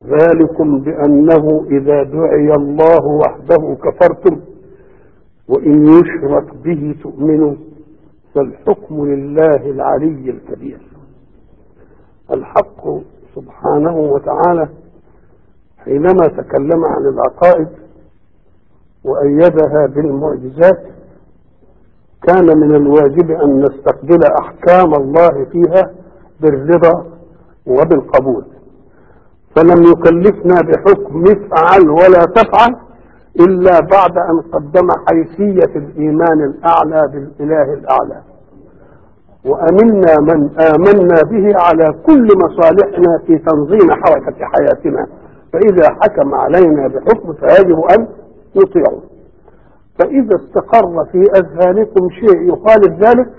ذلكم بأنه إذا دعي الله وحده كفرتم وإن يشرك به تؤمنوا فالحكم لله العلي الكبير الحق سبحانه وتعالى حينما تكلم عن العقائد وأيدها بالمعجزات كان من الواجب أن نستقبل أحكام الله فيها بالرضا وبالقبول فلم يكلفنا بحكم افعل ولا تفعل إلا بعد أن قدم حيثية الإيمان الأعلى بالإله الأعلى وأمنا من آمنا به على كل مصالحنا في تنظيم حركة حياتنا فإذا حكم علينا بحكم فيجب أن نطيعه فإذا استقر في أذهانكم شيء يخالف ذلك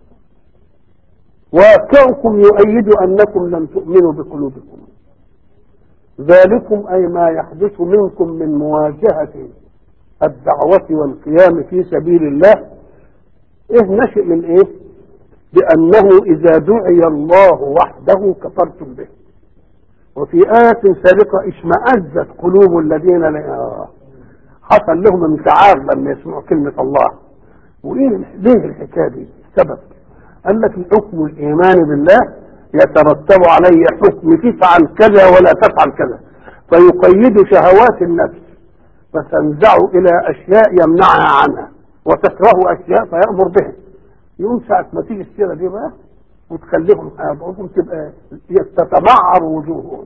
واقعكم يؤيد أنكم لم تؤمنوا بقلوبكم ذلكم أي ما يحدث منكم من مواجهة الدعوة والقيام في سبيل الله إيه نشئ من إيه بأنه إذا دعي الله وحده كفرتم به وفي آية سابقة اشمأزت قلوب الذين لا حصل لهم انفعال لما يسمعوا كلمة الله وإيه ليه الحكاية دي السبب قال لك حكم الإيمان بالله يترتب عليه حكم تفعل كذا ولا تفعل كذا فيقيد شهوات النفس فتنزع إلى أشياء يمنعها عنها وتكره أشياء فيأمر بها يوم ساعة ما تيجي السيرة دي بقى وتخليهم حياتهم تبقى تتمعر وجوههم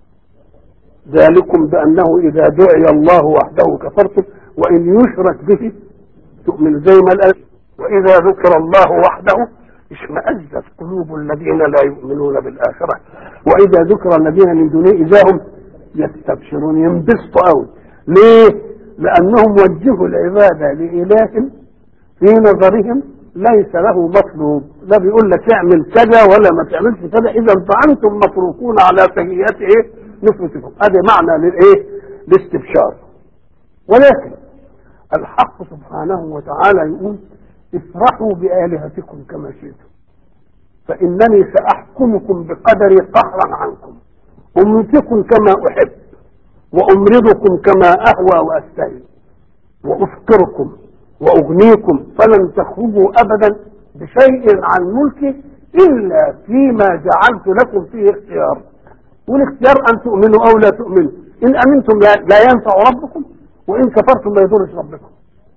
ذلكم بأنه إذا دعي الله وحده كفرتم وإن يشرك به تؤمن زي ما الآن وإذا ذكر الله وحده اشمأزت قلوب الذين لا يؤمنون بالآخرة وإذا ذكر الذين من دونه إذا هم يستبشرون ينبسطوا قوي ليه؟ لأنهم وجهوا العبادة لإله في نظرهم ليس له مطلوب لا بيقول لك اعمل كذا ولا ما تعملش كذا إذا فأنتم متروكون على سيئات إيه؟ نفوسكم هذا معنى للإيه؟ الاستبشار ولكن الحق سبحانه وتعالى يقول افرحوا بآلهتكم كما شئتم فإنني سأحكمكم بقدري قهرا عنكم أمسكم كما أحب وأمرضكم كما أهوى وأستهي وأفكركم وأغنيكم فلن تخرجوا أبدا بشيء عن ملكي إلا فيما جعلت لكم فيه اختيار والاختيار أن تؤمنوا أو لا تؤمنوا إن أمنتم لا ينفع ربكم وإن كفرتم لا يضرش ربكم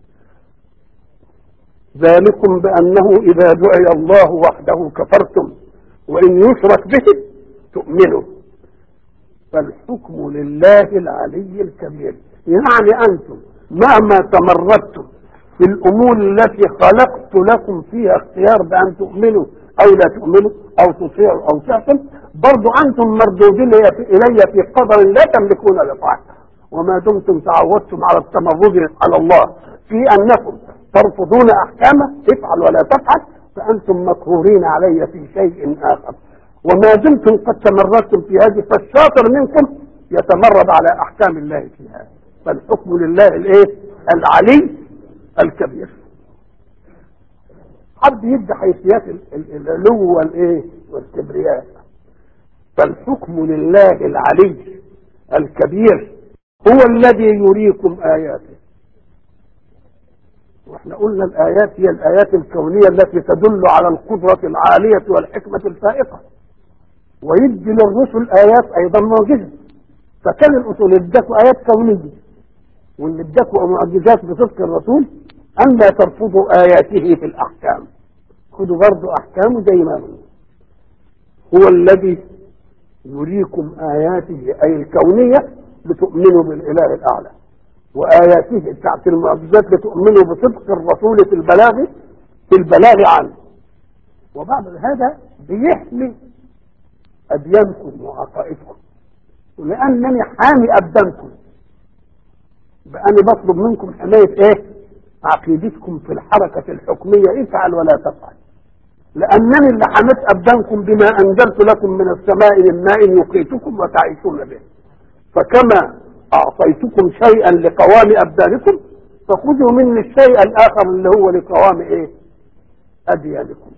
ذلكم بأنه إذا دعي الله وحده كفرتم وإن يشرك به تؤمنوا فالحكم لله العلي الكبير يعني أنتم مهما تمردتم في الأمور التي خلقت لكم فيها اختيار بأن تؤمنوا أو لا تؤمنوا أو تطيعوا أو تعصوا برضو أنتم مردودين إلي في قدر لا تملكون لطاعة وما دمتم تعودتم على التمرد على الله في أنكم ترفضون احكامه افعل ولا تفعل فانتم مقهورين علي في شيء اخر وما دمتم قد تمردتم في هذه فالشاطر منكم يتمرد على احكام الله فيها فالحكم لله الايه العلي الكبير حد يدي حيثيات العلو والايه والكبرياء فالحكم لله العلي الكبير هو الذي يريكم اياته واحنا قلنا الايات هي الايات الكونيه التي تدل على القدره العاليه والحكمه الفائقه ويدي للرسل ايات ايضا معجزه فكان الاصول اداكوا ايات كونيه واللي اداكوا معجزات بصدق الرسول ان لا ترفضوا اياته في الاحكام خذوا برضه احكامه زي ما هو الذي يريكم اياته اي الكونيه لتؤمنوا بالاله الاعلى وآياته بتاعت المعجزات لتؤمنوا بصدق الرسول في البلاغ في البلاغ عنه وبعد هذا بيحمي أديانكم وعقائدكم ولأنني حامي أبدانكم بأني بطلب منكم حماية إيه؟ عقيدتكم في الحركة الحكمية افعل ولا تفعل لأنني اللي حميت أبدانكم بما أنزلت لكم من السماء من ماء يقيتكم وتعيشون به فكما أعطيتكم شيئا لقوام أبدانكم فخذوا مني الشيء الآخر اللي هو لقوام إيه أديانكم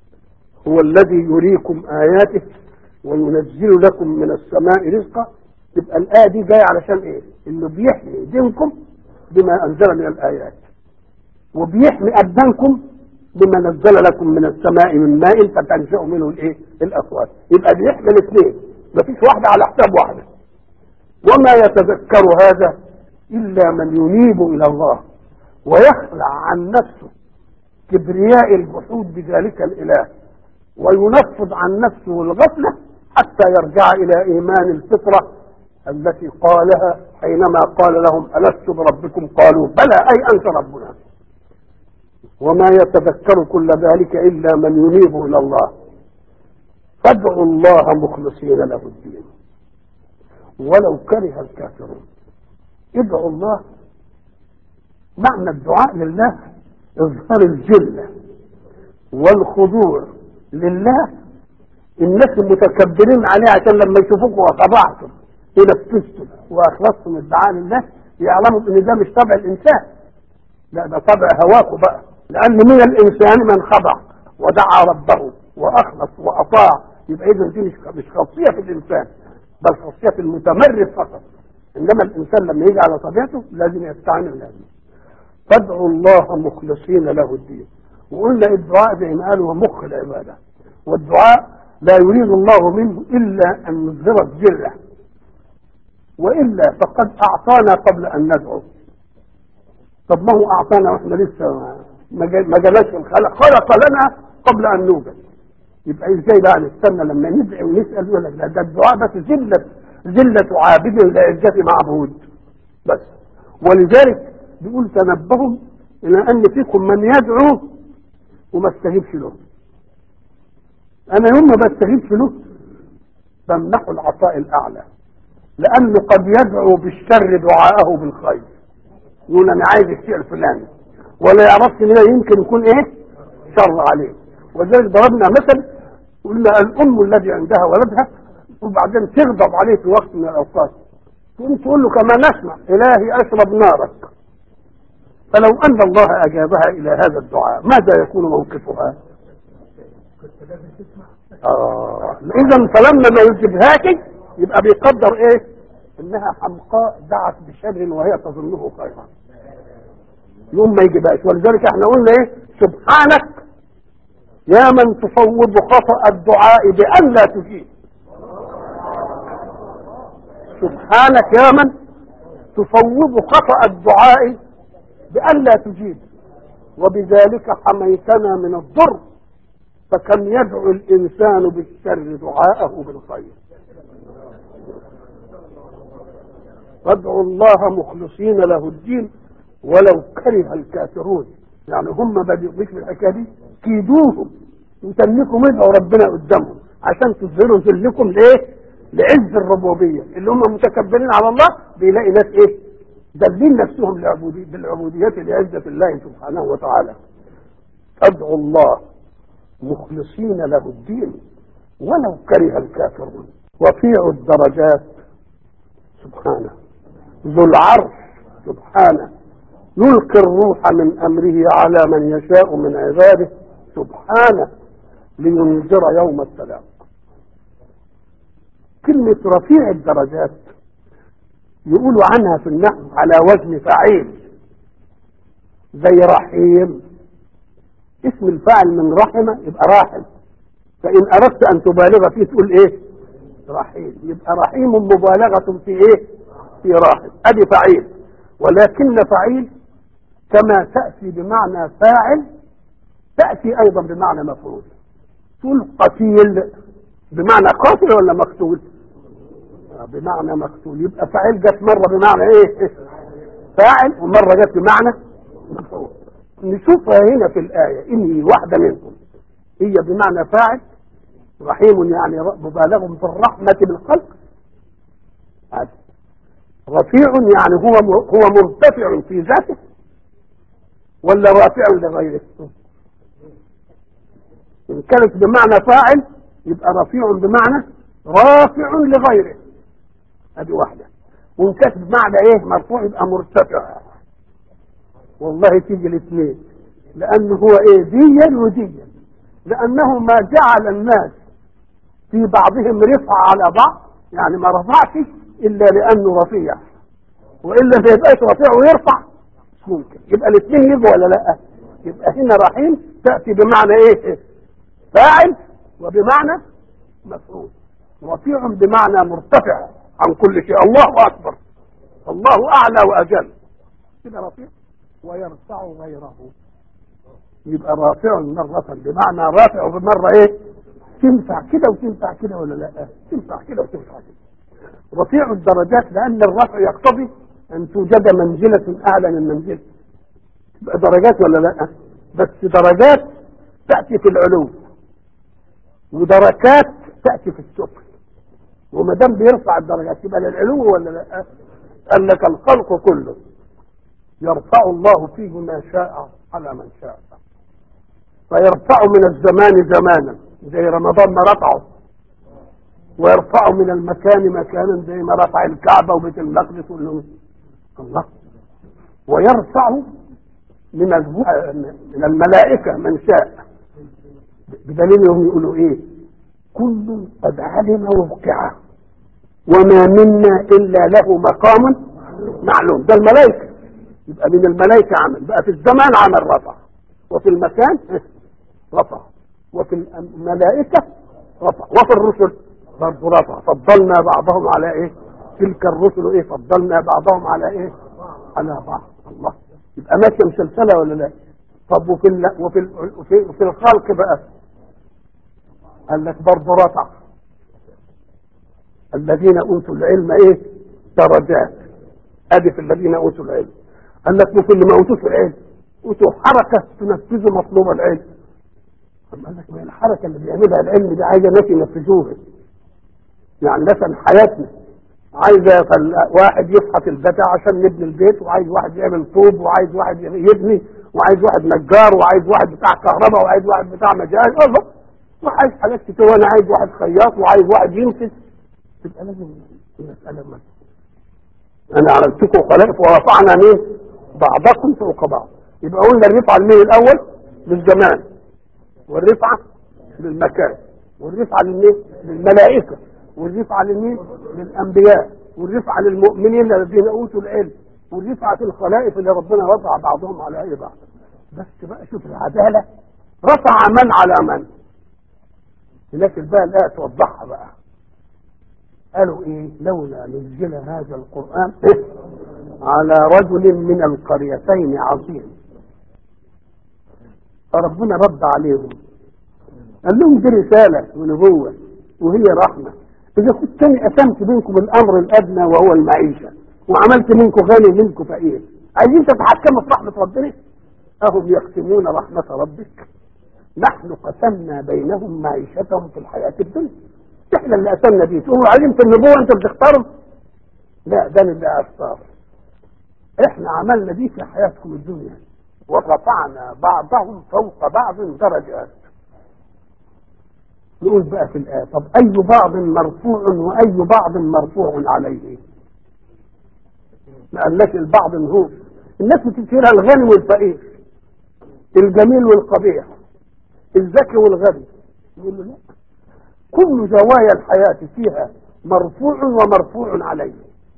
هو الذي يريكم آياته وينزل لكم من السماء رزقا تبقى الآية دي جاية علشان إيه؟ إنه بيحمي دينكم بما أنزل من الآيات وبيحمي أبدانكم بما نزل لكم من السماء من ماء فتنشأ منه الإيه؟ الأصوات يبقى بيحمي الاثنين مفيش واحدة على حساب واحدة وما يتذكر هذا إلا من ينيب إلى الله ويخلع عن نفسه كبرياء الجحود بذلك الإله وينفض عن نفسه الغفلة حتى يرجع إلى إيمان الفطرة التي قالها حينما قال لهم ألست بربكم قالوا بلى أي أنت ربنا وما يتذكر كل ذلك إلا من ينيب إلى الله فادعوا الله مخلصين له الدين ولو كره الكافرون ادعوا الله معنى الدعاء لله اظهار الجلة والخضوع لله الناس المتكبرين عليه عشان لما يشوفوكم وخضعتم ونفذتم واخلصتم الدعاء لله يعلموا ان ده مش طبع الانسان لا ده طبع هواكم بقى لان من الانسان من خضع ودعا ربه واخلص واطاع يبقى اذا دي مش مش خاصيه في الانسان بل خاصيه في المتمرد فقط انما الانسان لما يجي على طبيعته لازم يستعين لازم فادعوا الله مخلصين له الدين وقلنا الدعاء زي ما قالوا هو مخ العباده والدعاء لا يريد الله منه الا ان يظهر الجره والا فقد اعطانا قبل ان ندعو طب ما هو اعطانا واحنا لسه ما جالناش الخلق خلق لنا قبل ان نوجد يبقى ازاي بقى نستنى لما ندعي ونسال يقول لك ده الدعاء بس ذله ذله عابد لعزه معبود بس ولذلك بيقول تنبهوا الى ان فيكم من يدعو وما استجيبش له انا يوم ما بستجيبش له بمنحه العطاء الاعلى لانه قد يدعو بالشر دعاءه بالخير يقول انا عايز الشيء الفلاني ولا يعرفش ان ده يمكن يكون ايه شر عليه ولذلك ضربنا مثل قلنا الام الذي عندها ولدها وبعدين تغضب عليه في وقت من الاوقات تقوم تقول له كما نسمع الهي اشرب نارك فلو ان الله اجابها الى هذا الدعاء ماذا يكون موقفها آه. اذا فلما ما يجيبهاش يبقى بيقدر ايه انها حمقاء دعت بشر وهي تظنه خيرا يوم ما يجيبهاش ولذلك احنا قلنا ايه سبحانك يا من تفوض خطأ الدعاء بأن لا تجيب سبحانك يا من تفوض خطأ الدعاء بأن لا تجيب وبذلك حميتنا من الضر فكم يدعو الإنسان بالشر دعاءه بالخير فادعوا الله مخلصين له الدين ولو كره الكافرون يعني هم بدأوا في الحكايه دي كيدوهم وتنكم ادعوا ربنا قدامهم عشان تظهروا ذلكم لايه؟ لعز الربوبيه اللي هم متكبرين على الله بيلاقي ناس ايه؟ دلين نفسهم لعبودية بالعبودية لعزة الله سبحانه وتعالى ادعوا الله مخلصين له الدين ولو كره الكافرون رفيع الدرجات سبحانه ذو العرش سبحانه يلقي الروح من امره على من يشاء من عباده سبحانه لينذر يوم السلام كلمة رفيع الدرجات يقولوا عنها في النحو على وزن فعيل زي رحيم اسم الفاعل من رحمة يبقى راحم فإن أردت أن تبالغ فيه تقول إيه رحيم يبقى رحيم مبالغة في إيه في راحم أدي فعيل ولكن فعيل كما تأتي بمعنى فاعل تأتي أيضا بمعنى مفعول تقول قتيل بمعنى قاتل ولا مقتول بمعنى مقتول يبقى فاعل جت مرة بمعنى ايه فاعل ومرة جت بمعنى مفعول نشوفها هنا في الآية إني واحدة منكم هي بمعنى فاعل رحيم يعني مبالغ في الرحمة بالخلق هذا رفيع يعني هو هو مرتفع في ذاته ولا رافع لغيره إن كانت بمعنى فاعل يبقى رفيع بمعنى رافع لغيره ادي واحدة وإن كانت بمعنى إيه مرفوع يبقى مرتفع والله تيجي الاثنين لأنه هو إيه ديا وديا لأنه ما جعل الناس في بعضهم رفع على بعض يعني ما رفعش الا لانه رفيع والا ما يبقاش رفيع ويرفع مش ممكن يبقى الاثنين يجوا ولا لا يبقى هنا رحيم تاتي بمعنى ايه فاعل وبمعنى مفعول رفيع بمعنى مرتفع عن كل شيء الله اكبر الله اعلى واجل كده رفيع ويرفع غيره يبقى رافع مرة بمعنى رافع بمرة ايه تنفع كده وتنفع كده ولا لا تنفع كده وتنفع كده رفيع الدرجات لان الرفع يقتضي ان توجد منزلة اعلى من منزلة تبقى درجات ولا لا بس درجات تأتي في العلو ودركات تأتي في السفل وما دام بيرفع الدرجات يبقى للعلو ولا لا قال لك الخلق كله يرفع الله فيه ما شاء على من شاء فيرفع من الزمان زمانا زي رمضان ما رفعه ويرفع من المكان مكانا زي ما رفع الكعبة وبيت المقدس والنوم الله ويرفع من من الملائكة من شاء بدليل هم يقولوا ايه كل قد علم وقعه وما منا الا له مقام معلوم ده الملائكة يبقى من الملائكة عمل بقى في الزمان عمل رفع وفي المكان رفع وفي الملائكة رفع وفي الرسل برضه رفع فضلنا بعضهم على ايه تلك الرسل ايه فضلنا بعضهم على ايه على بعض الله يبقى ماشيه مسلسله ولا لا طب وفي ال... وفي ال... وفي, وفي الخلق بقى قال لك برضه رفع الذين اوتوا العلم ايه درجات ادي في الذين اوتوا العلم قال لك وفي اللي ما اوتوش العلم اوتوا حركه تنفذوا مطلوب العلم قال لك ما الحركه اللي بيعملها العلم دي عايزه ناس ينفذوها يعني مثلا حياتنا عايزه واحد يفحط البتاع عشان نبني البيت وعايز واحد يعمل طوب وعايز واحد يبني وعايز واحد نجار وعايز واحد بتاع كهرباء وعايز واحد بتاع مجال الله وعايز حاجات كتير وانا عايز واحد خياط وعايز واحد ينسج تبقى لازم المساله ما انا عملتكم خلائف ورفعنا مين بعضكم فوق بعض يبقى قلنا الرفعه لمين الاول للزمان والرفعه للمكان والرفعه للمين للملائكه والرفعة لمين؟ للأنبياء والرفعة للمؤمنين الذين أوتوا العلم والرفعة الخلائف اللي ربنا وضع بعضهم على أي بعض بس بقى شوف العدالة رفع من على من هناك بقى الآية توضحها بقى قالوا إيه لولا نزل هذا القرآن على رجل من القريتين عظيم فربنا رد عليهم قال لهم دي رسالة ونبوة وهي رحمة إذا كنت أنا قسمت بينكم الأمر الأدنى وهو المعيشة وعملت منكم غني ومنكم فقير عايزين تتحكموا في رحمة ربنا أهم يقسمون رحمة ربك نحن قسمنا بينهم معيشتهم في الحياة الدنيا احنا اللي قسمنا دي تقولوا عايزين في النبوة انت بتختاروا لا ده اللي اختار احنا عملنا دي في حياتكم الدنيا ورفعنا بعضهم فوق بعض درجات نقول بقى في الآية طب أي بعض مرفوع وأي بعض مرفوع عليه ما قالش البعض هو الناس بتشيرها الغني والفقير الجميل والقبيح الذكي والغبي يقول له لا كل زوايا الحياة فيها مرفوع ومرفوع عليه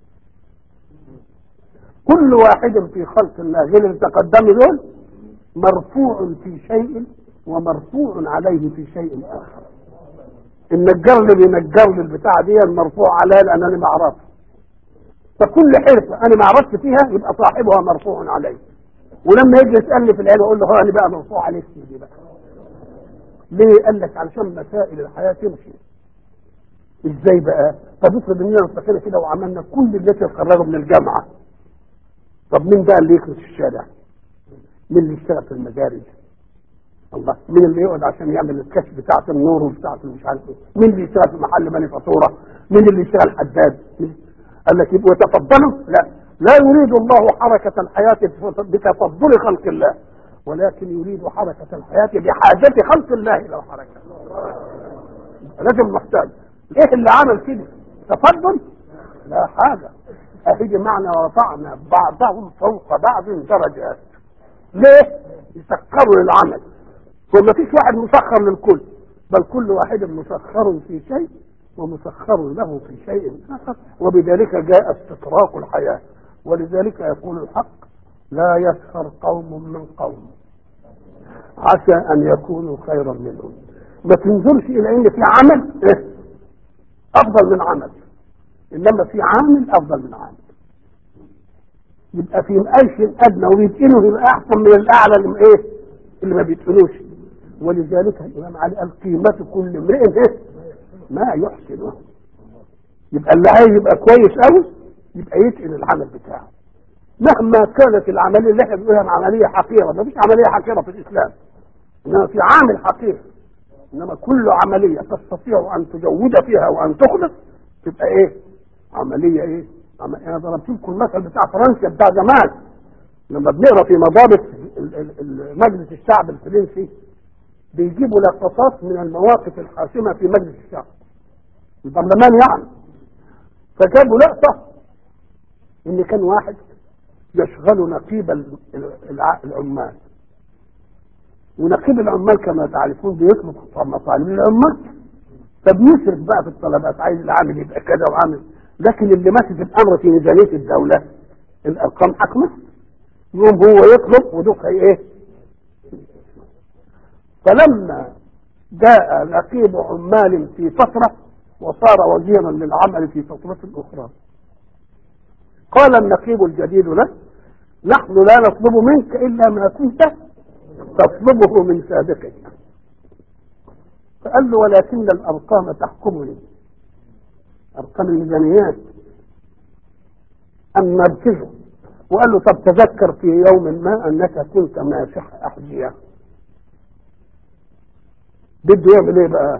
كل واحد في خلق الله غير اللي تقدموا دول مرفوع في شيء ومرفوع عليه في شيء آخر النجار اللي بينجر لي البتاعه دي المرفوع عليها لان انا ما اعرفها فكل حرفه انا ما عرفت فيها يبقى صاحبها مرفوع عليه ولما يجي يسالني في العلم اقول له هو انا بقى مرفوع عليك دي بقى ليه قال لك علشان مسائل الحياه تمشي ازاي بقى طب افرض اننا نستقر كده وعملنا كل الناس يتخرجوا من الجامعه طب مين بقى اللي يكنس الشارع مين اللي يشتغل في المجاري الله مين اللي يقعد عشان يعمل الكشف بتاعه النور وبتاعه مش عارف ايه مين اللي يشتغل في محل بني فاتوره مين اللي يشتغل حداد قال لك يبقوا يتفضلوا لا لا يريد الله حركة الحياة بتفضل خلق الله ولكن يريد حركة الحياة بحاجة خلق الله إلى الحركة لازم محتاج ايه اللي عمل كده تفضل لا حاجة اهي معنى ورفعنا بعضهم فوق بعض درجات ليه يسخروا للعمل وما فيش واحد مسخر للكل بل كل واحد مسخر في شيء ومسخر له في شيء آخر وبذلك جاء استطراق الحياة ولذلك يقول الحق لا يسخر قوم من قوم عسى أن يكونوا خيرا منهم ما تنظرش إلى أن في عمل إيه؟ أفضل من عمل إنما في عامل أفضل من عامل يبقى في مقايش أدنى ويتقنه يبقى أحسن من الأعلى اللي إيه اللي ما بيتقنوش ولذلك الإمام علي قال قيمة كل امرئ إيه ما يحسنه يبقى اللي عايز يبقى كويس قوي يبقى يتقن العمل بتاعه مهما كانت العمليه اللي احنا بنقولها عمليه حقيره ما فيش عمليه حقيره في الاسلام انما في عامل حقير انما كل عمليه تستطيع ان تجود فيها وان تخلص تبقى ايه عمليه ايه عم... انا ضربت لكم المثل بتاع فرنسا بتاع زمان لما بنقرا في مضابط ال- ال- ال- مجلس الشعب الفرنسي بيجيبوا لقطات من المواقف الحاسمه في مجلس الشعب البرلمان يعني فجابوا لقطه ان كان واحد يشغل نقيب ال- الع- العمال ونقيب العمال كما تعرفون بيطلب مطالب العمال فبيسرف بقى في الطلبات عايز العامل يبقى كذا وعامل لكن اللي ماسك الامر في ميزانيه الدوله الارقام حكمه يوم هو يطلب ودوك هي ايه فلما جاء نقيب عمال في فتره وصار وزيرا للعمل في فتره اخرى قال النقيب الجديد له نحن لا نطلب منك الا ما كنت تطلبه من سابقك فقال له ولكن الارقام تحكمني ارقام الميزانيات ام نركزه وقال له طب تذكر في يوم ما انك كنت ماسح احذيه بده يعمل ايه بقى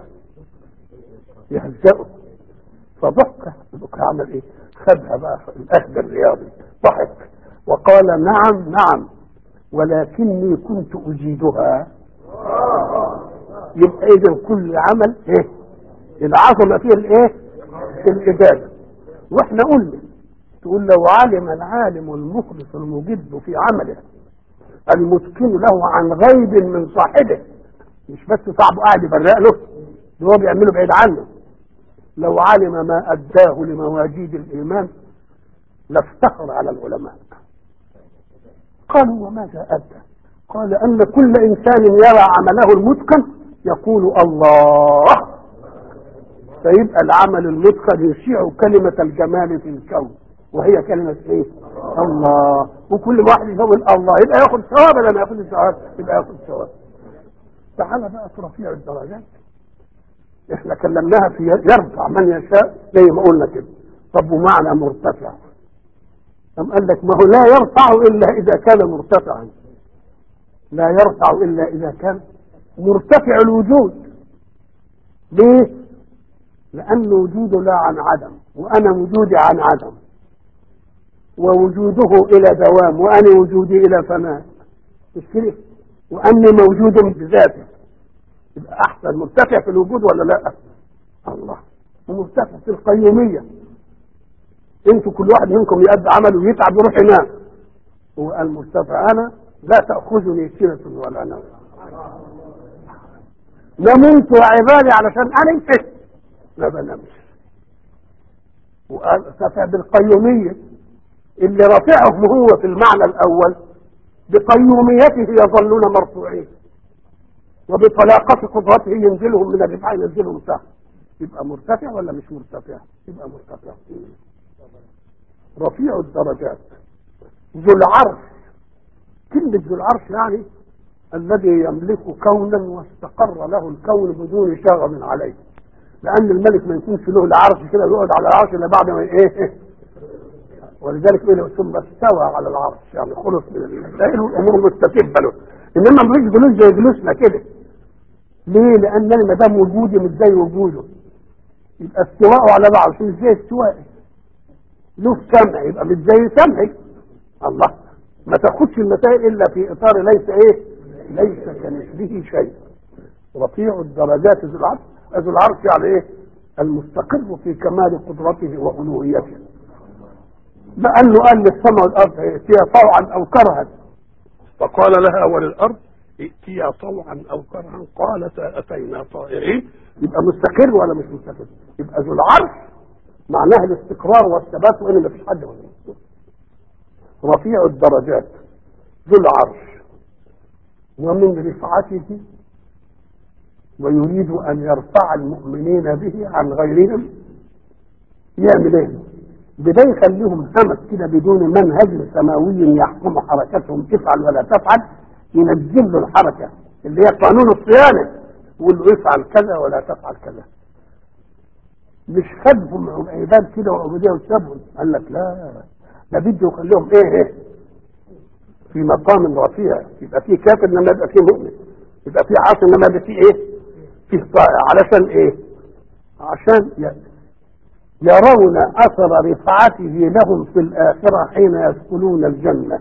يهزئه فضحك ضحك عمل ايه خدها بقى في الاخذ الرياضي ضحك وقال نعم نعم ولكني كنت اجيدها يبقى اذا كل عمل ايه العظمه فيه الايه الاجابه واحنا قلنا تقول لو علم العالم المخلص المجد في عمله المتقن له عن غيب من صاحبه مش بس صاحبه قاعد يبرق له ده هو بيعمله بعيد عنه لو علم ما اداه لمواجيد الايمان لافتخر على العلماء قالوا وماذا ادى قال ان كل انسان يرى عمله المتقن يقول الله فيبقى العمل المتقن يشيع كلمة الجمال في الكون وهي كلمة ايه الله وكل واحد يقول الله يبقى ياخد ثواب ولا ما ياخد ثواب يبقى ياخد ثواب تعالى بقى في رفيع الدرجات احنا كلمناها في يرفع من يشاء زي ما قلنا كده طب ومعنى مرتفع أم قال لك ما هو لا يرفع إلا إذا كان مرتفعا لا يرفع إلا إذا كان مرتفع الوجود ليه؟ لأن وجوده لا عن عدم وأنا وجودي عن عدم ووجوده إلى دوام وأنا وجودي إلى فناء مش كده؟ وأني موجود بذاته يبقى أحسن مرتفع في الوجود ولا لا؟ الله ومرتفع في القيومية انتوا كل واحد منكم يؤدي عمله ويتعب يروح ينام هو قال مرتفع انا لا تاخذني سنه ولا نوم نمت يا عبادي علشان انا انت ما بنامش وقال ارتفع بالقيوميه اللي رافعهم هو في المعنى الاول بقيوميته يظلون مرفوعين وبطلاقة قدرته ينزلهم من الرفع ينزلهم تحت يبقى مرتفع ولا مش مرتفع؟ يبقى مرتفع رفيع الدرجات ذو العرش كلمة ذو العرش يعني الذي يملك كونا واستقر له الكون بدون شغب عليه لأن الملك ما يكونش له العرش كده يقعد على العرش إلا بعد ما إيه ولذلك يقول ثم استوى على العرش يعني خلص من المسائل والأمور مستتبة له إنما مفيش جلوس زي جلوسنا كده ليه؟ لأن أنا ما دام وجودي مش زي وجوده يبقى استواءه على العرش مش زي استوائي له سمع يبقى مش زي سمعي الله ما تاخدش المسائل الا في اطار ليس ايه ليس كمثله شيء رفيع الدرجات ذو العرش ذو العرش يعني ايه المستقر في كمال قدرته والوهيته لانه قال للسماء والارض ائتيا طوعا او كرها فقال لها وللارض ائتيا طوعا او كرها قالتا اتينا طائعين يبقى مستقر ولا مش مستقر يبقى ذو العرش معناه الاستقرار والثبات وان ما فيش حد ولا رفيع الدرجات ذو العرش ومن رفعته ويريد ان يرفع المؤمنين به عن غيرهم يعمل ايه بده يخليهم همس كده بدون منهج سماوي يحكم حركتهم افعل ولا تفعل ينزل له الحركه اللي هي قانون الصيانه يقول له افعل كذا ولا تفعل كذا مش خدهم عباد كده وعبوديه وسابهم قال لك لا ده بده يخليهم ايه ايه في مقام رفيع يبقى فيه كافر انما يبقى فيه مؤمن يبقى فيه عاصي انما يبقى فيه ايه فيه طائع علشان ايه عشان يرون اثر رفعته لهم في الاخره حين يدخلون الجنه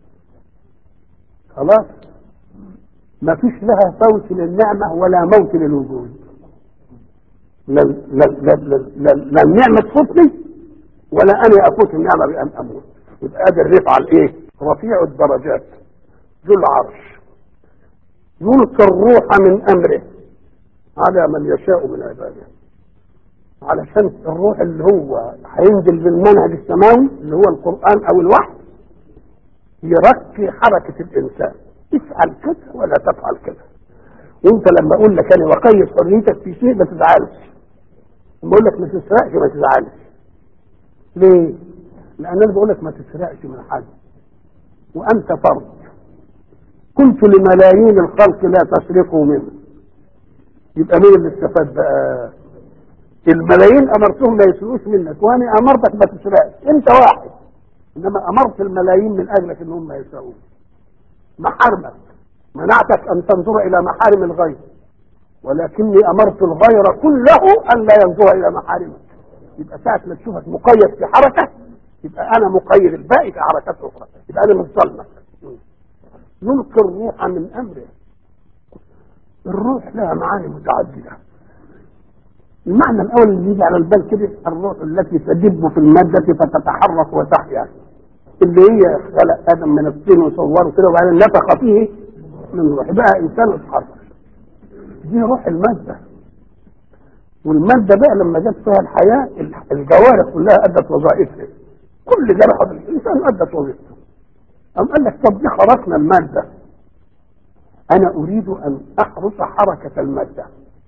خلاص ما فيش لها فوت للنعمه ولا موت للوجود لا لا لا لا لا النعمه تفوتني ولا انا افوت النعمه بان اموت يبقى ادي الرفعه الايه رفيع الدرجات ذو العرش يلقي الروح من امره على من يشاء من عباده علشان الروح اللي هو هينزل بالمنهج السماوي اللي هو القرآن أو الوحي يرقي حركة الإنسان افعل كذا ولا تفعل كذا وانت لما اقول لك انا وقيد حريتك في شيء ما تزعلش لما اقول لك ما تسرقش ما تزعلش ليه؟ لان انا بقول لك ما تسرقش من حد وانت فرد كنت لملايين الخلق لا تسرقوا منه يبقى مين اللي استفاد بقى الملايين امرتهم لا يسرقوش منك وانا امرتك ما تسرقش انت واحد انما امرت الملايين من اجلك ان هم يسرقوك محارمك منعتك ان تنظر الى محارم الغير ولكني امرت الغير كله ان لا ينظر الى محارمك يبقى ساعه ما تشوفك مقيد في حركه يبقى انا مقيد الباقي في حركات اخرى يبقى انا مش ظلمك يلقي الروح من امره الروح لها معاني متعدده المعنى الاول اللي يجي على البال كده الروح التي تدب في الماده فتتحرك وتحيا اللي هي خلق ادم من الطين وصوره كده وبعدين نفخ فيه من روح بقى انسان اتحرك دي روح الماده والماده بقى لما جت فيها الحياه الجوارح كلها ادت وظائفها كل جرح الانسان ادت وظيفته أم قال لك طب دي خرقنا الماده انا اريد ان احرس حركه الماده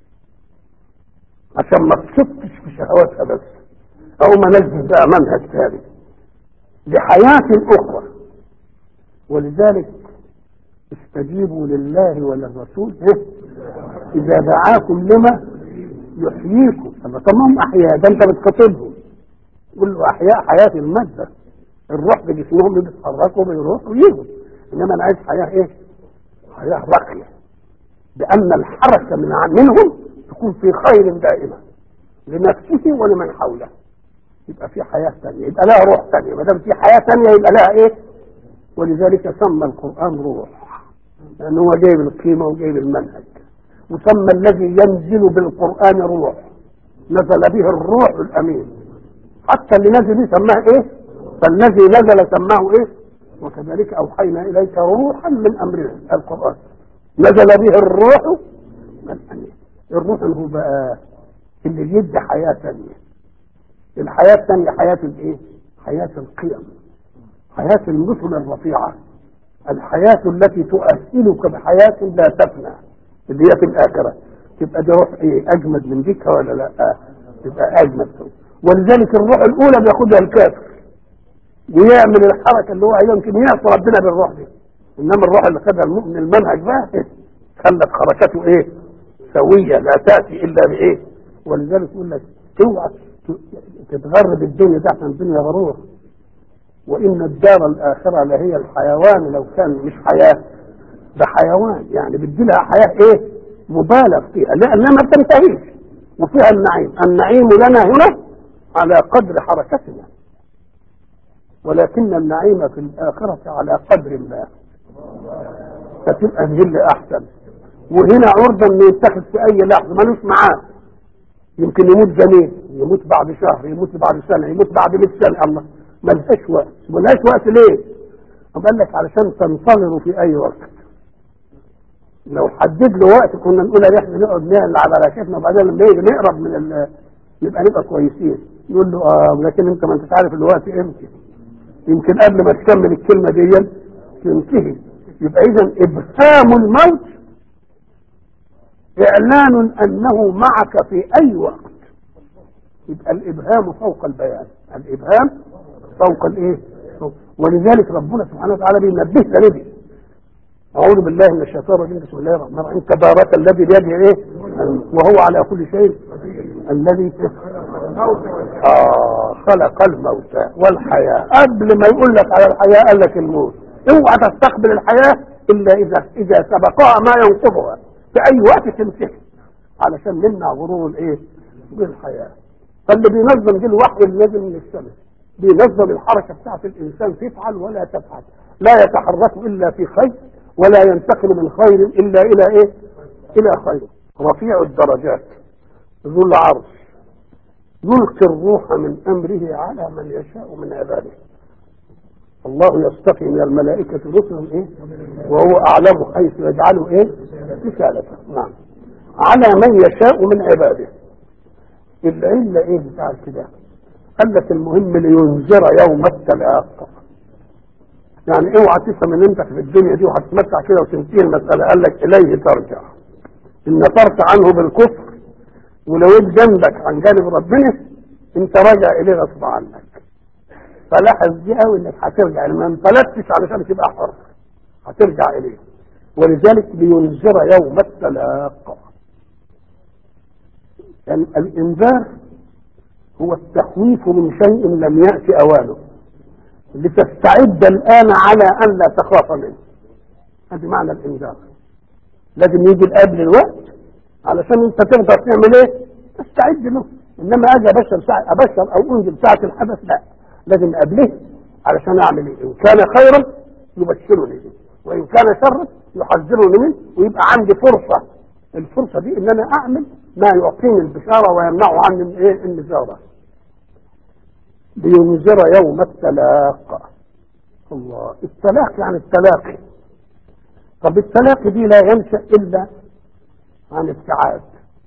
عشان ما تصبتش في شهواتها بس او ما نزل بقى منهج ثاني لحياة اخرى ولذلك استجيبوا لله وللرسول اذا دعاكم لما يحييكم طب ما هم احياء ده انت بتخاطبهم قول له احياء حياة المادة الروح بجسمهم بيتحركوا بيروحوا ويجوا انما انا عايز حياة ايه حياة راقية بان الحركة من منهم تكون في خير دائما لنفسه ولمن حوله يبقى في حياة ثانية يبقى لها روح ثانية ما دام في حياة ثانية يبقى لها ايه ولذلك سمى القرآن روح لأنه هو جايب القيمة وجايب المنهج وسمى الذي ينزل بالقرآن روح نزل به الروح الأمين حتى اللي نزل به سماه ايه فالذي نزل سماه ايه وكذلك أوحينا إليك روحا من أمرنا القرآن نزل به الروح الأمين الروح هو بقى اللي يدي حياة ثانية الحياة الثانية حياة الايه حياة القيم حياة المثل الرفيعة الحياة التي تؤهلك بحياة لا تفنى اللي هي في الآخرة تبقى دي روح ايه أجمد من ديك ولا لا آه. تبقى أجمد ولذلك الروح الأولى بياخدها الكافر ويعمل الحركة اللي هو يمكن يعصي ربنا بالروح دي إنما الروح اللي خدها المؤمن المنهج بقى إيه؟ خلت حركته إيه سوية لا تأتي إلا بإيه ولذلك يقول لك اوعى تتغرب الدنيا ده عشان الدنيا غرور وإن الدار الآخرة لهي الحيوان لو كان مش حياة ده حيوان يعني بدي لها حياة إيه مبالغ فيها لأنها ما بتنتهيش وفيها النعيم النعيم لنا هنا على قدر حركتنا ولكن النعيم في الآخرة على قدر ما فتبقى الجل أحسن وهنا عرضة انه يتخذ في اي لحظة ملوش معاه يمكن يموت زميل يموت بعد شهر يموت بعد سنة يموت بعد 100 سنة الله ملهاش وقت ملهاش وقت ليه؟ قال لك علشان تنتظروا في اي وقت لو حدد له وقت كنا نقول يا احنا نقعد نعمل على ركبنا وبعدين لما يجي نقرب من ال... نبقى نبقى كويسين يقول له اه لكن انت ما انتش عارف الوقت امتى يمكن قبل ما تكمل الكلمه دي تنتهي يبقى اذا ابهام الموت اعلان انه معك في اي وقت يبقى الابهام فوق البيان الابهام فوق الايه ولذلك ربنا سبحانه وتعالى بينبهنا لدي اعوذ بالله من الشيطان الرجيم بسم الله الرحمن الرحيم تبارك الذي بيده ايه وهو على كل شيء الذي آه خلق الموت والحياة قبل ما يقول لك على الحياة قال لك الموت اوعى تستقبل الحياة الا اذا اذا سبقها ما ينقضها في اي وقت تمسك علشان نمنع غرور الايه بالحياة فاللي بينظم دي الوحي اللي نازل من السماء بينظم الحركة بتاعت الانسان تفعل ولا تفعل لا يتحرك الا في خير ولا ينتقل من خير الا الى ايه الى خير رفيع الدرجات ذو العرش يلقي الروح من امره على من يشاء من عباده الله يصطفي من الملائكة رسلا ايه وهو اعلم حيث يجعله ايه رسالته نعم على من يشاء من عباده العلة ايه بتاع كده قال لك المهم لينذر يوم التلاق يعني اوعى تفهم ان انت في الدنيا دي وهتتمتع كده وتنتهي المسألة قال لك اليه ترجع ان نفرت عنه بالكفر ولو جنبك عن جانب ربنا انت راجع اليه غصب عنك فلاحظ دي قوي انك هترجع ما انفلتش علشان تبقى حر هترجع اليه ولذلك لينذر يوم التلاق يعني الانذار هو التخويف من شيء لم يأتي اوانه لتستعد الان على ان لا تخاف منه هذا معنى الانذار لازم يجي قبل الوقت علشان انت تقدر تعمل ايه تستعد له انما اجي ابشر ساعة ابشر او انزل ساعة الحدث لا لازم قبله علشان اعمل ايه ان كان خيرا يبشرني به وان كان شرا يحذرني منه ويبقى عندي فرصة الفرصة دي ان انا اعمل ما يعطيني البشارة ويمنعه عني الايه النزارة لينذر يوم التلاق الله التلاق يعني التلاقي طب التلاقي دي لا ينشأ الا عن ابتعاد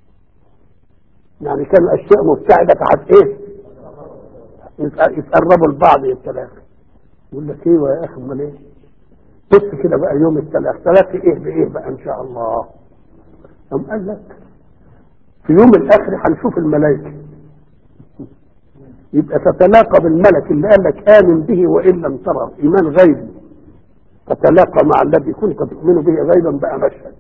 يعني كان الاشياء مبتعدة فحت ايه يتقربوا لبعض التلاقي يقول لك ايوه يا اخي امال ايه بص كده بقى يوم التلاقي تلاقي ايه بايه بقى ان شاء الله قام قال لك في يوم الاخر هنشوف الملائكه يبقى تتلاقى بالملك اللي قال لك امن به وان لم تره ايمان غيبي تتلاقى مع الذي كنت تؤمن به غيبا بقى مشهد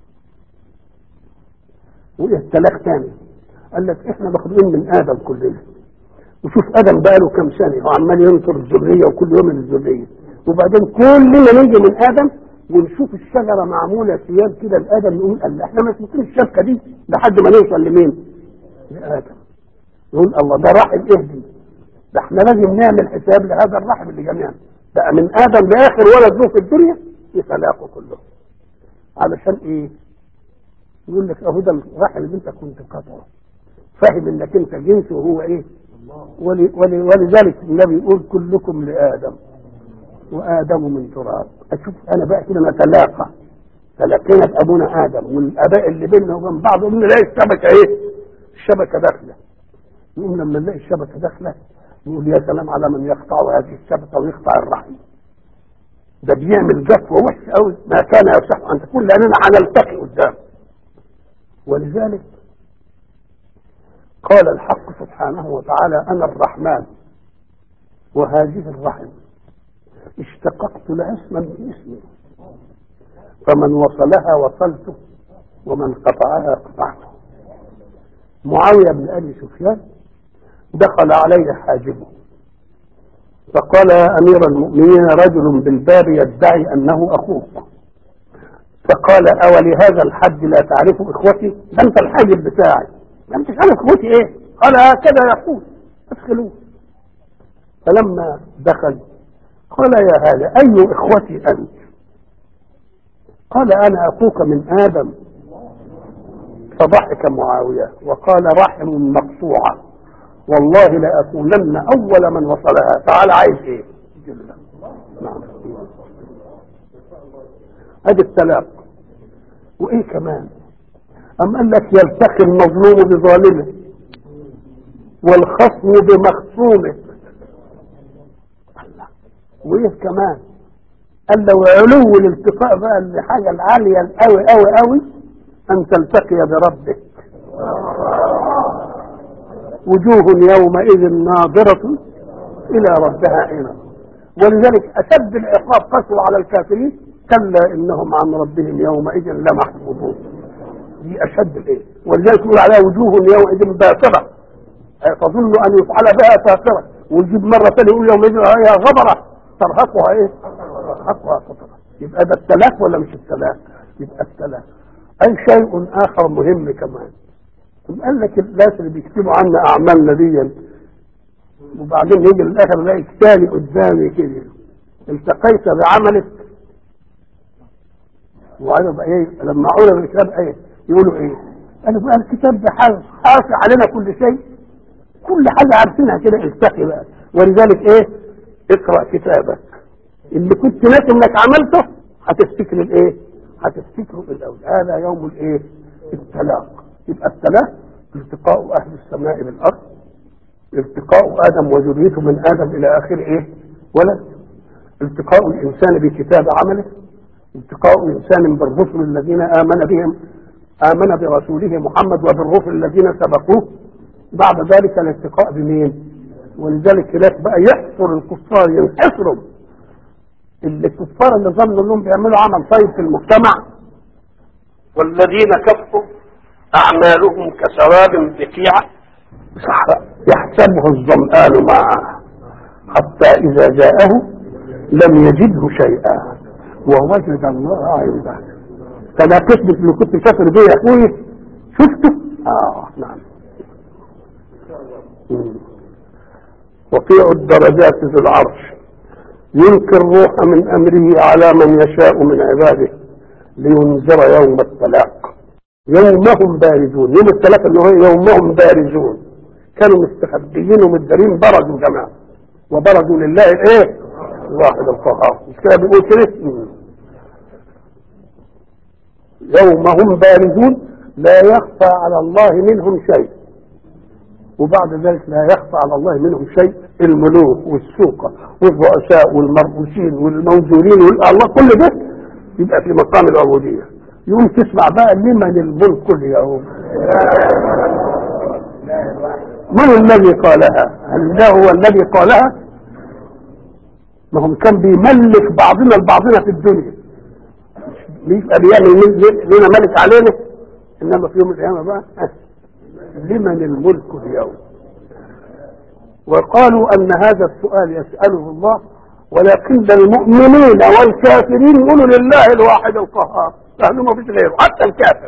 وايه التلاق تاني قال لك احنا مخلوقين من ادم كلنا وشوف ادم بقى له كام سنه وعمال ينطر الذريه وكل يوم الذريه وبعدين كلنا نيجي من ادم ونشوف الشجره معموله ثياب كده لادم نقول الله احنا ما شايفين الشبكه دي لحد ما نوصل لمين؟ لادم نقول الله ده رحم ايه دي؟ ده احنا لازم نعمل حساب لهذا الرحم اللي جميعا بقى من ادم لاخر ولد له في الدنيا يتلاقوا كلهم علشان ايه؟ يقول لك اهو ده الرحم اللي انت كنت قاطعه فاهم انك انت جنس وهو ايه؟ ول ول ولذلك النبي يقول كلكم لادم وادم من تراب اشوف انا بقى كده نتلاقى تلاقينا بابونا ادم والاباء اللي بيننا وبين بعض نلاقي الشبكه ايه؟ الشبكه داخله يقوم لما نلاقي الشبكه داخله نقول يا سلام على من يقطع هذه الشبكه ويقطع الرحم ده بيعمل جفوه وحشه قوي ما كان يصح ان تكون لاننا هنلتقي قدام ولذلك قال الحق سبحانه وتعالى انا الرحمن وهذه الرحم اشتققت لها اسما باسمي فمن وصلها وصلته ومن قطعها قطعته معاويه بن ابي سفيان دخل علي حاجبه فقال يا امير المؤمنين رجل بالباب يدعي انه اخوك فقال اولهذا الحد لا تعرف اخوتي ده انت الحاجب بتاعي ما انتش عارف اخوتي ايه قال هكذا يقول ادخلوه فلما دخل قال يا هذا اي اخوتي انت قال انا اخوك من ادم فضحك معاويه وقال رحم مقطوعه والله لاكونن اول من وصلها تعال عايز ايه نعم ادي التلاق وايه كمان ام قال لك يلتقي المظلوم بظالمه والخصم بمخصومه الله. وايه كمان قال لو علو الالتقاء بقى الحاجه العاليه القوي قوي قوي ان تلتقي بربك وجوه يومئذ ناظرة إلى ربها إلى ولذلك أشد العقاب قسوة على الكافرين كلا إنهم عن ربهم يومئذ لمحجوبون دي أشد الإيه ولذلك يقول عليها وجوه يومئذ باسرة تظن أن يفعل بها سافرة ويجيب مرة ثانية يقول يومئذ هي غبرة ترهقها إيه؟ ترهقها قطرة يبقى ده التلاف ولا مش التلاف؟ يبقى التلاف أي شيء آخر مهم كمان قال لك الناس اللي بيكتبوا عنا اعمالنا دي وبعدين يجي الاخر الاقي كتابي قدامي كده التقيت بعملك وعلى بقى ايه لما عرض الكتاب ايه يقولوا ايه قالوا بقى الكتاب ده حاصل علينا كل شيء كل حاجه عارفينها كده التقي بقى ولذلك ايه اقرا كتابك اللي كنت ناسي انك عملته هتفتكر الايه هتفتكره الاول هذا يوم الايه التلاق يبقى التلاق التقاء اهل السماء بالارض التقاء ادم وذريته من ادم الى اخر ايه ولد التقاء الانسان بكتاب عمله التقاء انسان بالرسل الذين امن بهم امن برسوله محمد وبالرسل الذين سبقوه بعد ذلك الالتقاء بمين ولذلك هناك بقى يحصر الكفار ينحصرهم اللي الكفار اللي ظنوا انهم بيعملوا عمل طيب في المجتمع والذين كفروا اعمالهم كسراب بقيعه يحسبه الظمآن معه حتى اذا جاءه لم يجده شيئا ووجد الله عنده فلا تثبت اللي كنت كافر بيه يا اخوي شفته اه نعم وقيع الدرجات ذو العرش يلقي الروح من امره على من يشاء من عباده لينذر يوم الطلاق يومهم بارزون يوم الثلاثة اللي هو يومهم بارزون كانوا مستخبيين ومدارين برزوا جماعة وبرزوا لله الايه الواحد القهار مش كده بيقول كده يومهم بارزون لا يخفى على الله منهم شيء وبعد ذلك لا يخفى على الله منهم شيء الملوك والسوق والرؤساء والمرؤوسين والموزونين الله كل ده يبقى في مقام العبودية يقوم تسمع بقى لمن الملك اليوم من الذي قالها هل ده هو الذي قالها ما هم كان بيملك بعضنا البعضنا في الدنيا يبقى بيعمل لنا ملك علينا انما في يوم القيامه بقى لمن الملك اليوم وقالوا ان هذا السؤال يساله الله ولكن المؤمنين والكافرين يقولوا لله الواحد القهار لانه ما فيش غيره حتى الكافر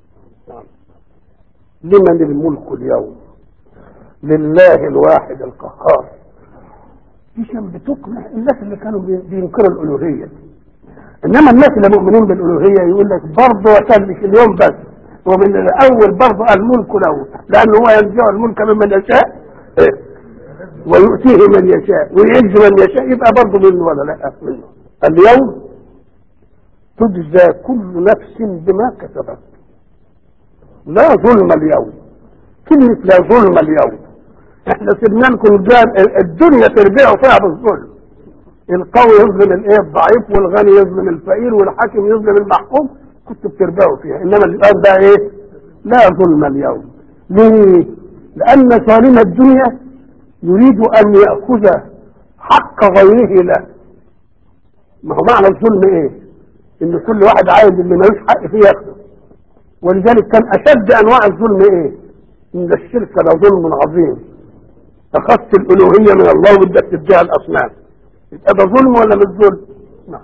لمن الملك اليوم لله الواحد القهار دي كان بتقنع الناس اللي كانوا بينكروا الالوهيه انما الناس اللي مؤمنين بالالوهيه يقول لك برضه وسلك اليوم بس ومن الاول برضه الملك له لانه هو ينزع الملك ممن يشاء ويؤتيه من يشاء ويعز من يشاء يبقى برضه منه ولا لا منه اليوم تجزى كل نفس بما كسبت لا ظلم اليوم كلمة لا ظلم اليوم احنا سيبنا لكم الدنيا تربيعوا فيها بالظلم القوي يظلم الايه الضعيف والغني يظلم الفقير والحاكم يظلم المحكوم كنتوا بتربعوا فيها انما الان ده ايه لا ظلم اليوم ليه لان ظالم الدنيا يريد ان ياخذ حق غيره له ما هو معنى الظلم ايه ان كل واحد عايز اللي ملوش حق فيه ياخده ولذلك كان اشد انواع الظلم ايه ان الشرك لظلم عظيم اخذت الالوهيه من الله وبدك تديها الاصنام يبقى ده ظلم ولا مش ظلم؟ نعم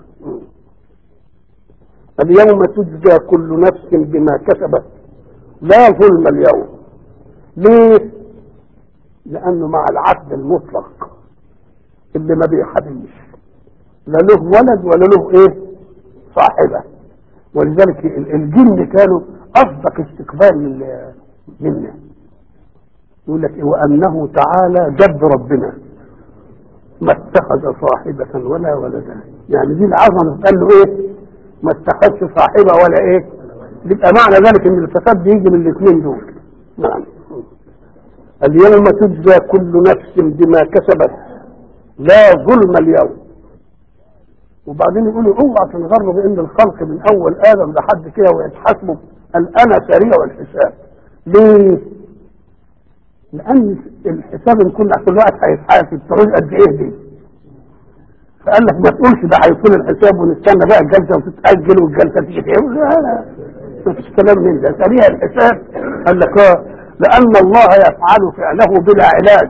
اليوم تجزى كل نفس بما كسبت لا ظلم اليوم ليه؟ لأنه مع العدل المطلق اللي ما بيحدش لا له ولد ولا له ايه؟ صاحبة ولذلك الجن كانوا أصدق استقبال منا يقول لك وأنه تعالى جد ربنا ما اتخذ صاحبة ولا ولدا يعني دي العظمة قال له ايه ما اتخذش صاحبة ولا ايه يبقى معنى ذلك ان الفساد بيجي من الاثنين دول نعم اليوم تجزى كل نفس بما كسبت لا ظلم اليوم وبعدين يقولوا اوعى تنغروا بان الخلق من اول ادم لحد كده ويتحاسبوا قال انا سريع الحساب ليه؟ لان الحساب ان كنا كل واحد هيتحاسب تعوز قد ايه دي؟ فقال لك ما تقولش ده هيكون الحساب ونستنى بقى الجلسه وتتاجل والجلسه تيجي لا لا ما فيش كلام من ده سريع الحساب قال لك اه لان الله يفعل فعله بلا علاج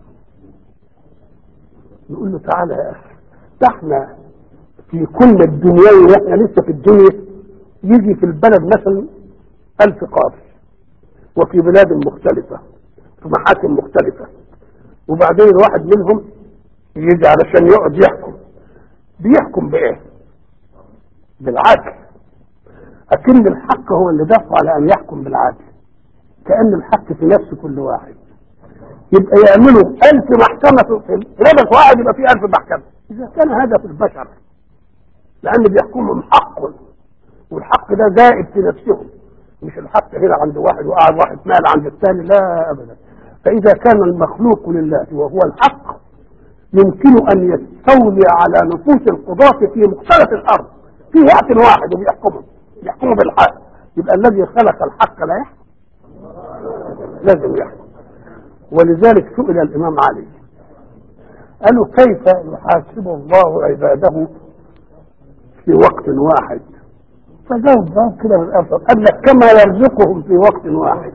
نقول له تعالى يا اخي ده احنا في كل الدنيا واحنا لسه في الدنيا يجي في البلد مثلا ألف قاضي وفي بلاد مختلفة في محاكم مختلفة وبعدين الواحد منهم يجي علشان يقعد يحكم بيحكم بإيه؟ بالعدل أكن الحق هو اللي دفع على أن يحكم بالعدل كأن الحق في نفس كل واحد يبقى يعملوا ألف محكمة في لبس واحد يبقى في ألف محكمة إذا كان هذا في البشر لأن بيحكمهم حق والحق ده زائد في نفسهم مش الحق هنا عند واحد وقعد واحد مال عند الثاني لا أبدا فإذا كان المخلوق لله وهو الحق يمكن أن يستولي على نفوس القضاة في مختلف الأرض في وقت واحد وبيحكمهم يحكموا بالحق يبقى الذي خلق الحق لا يحكم لازم يحكم ولذلك سئل الإمام علي قالوا كيف يحاسب الله عباده في وقت واحد فجاوب جواب كده من الأفضل قال لك كما يرزقهم في وقت واحد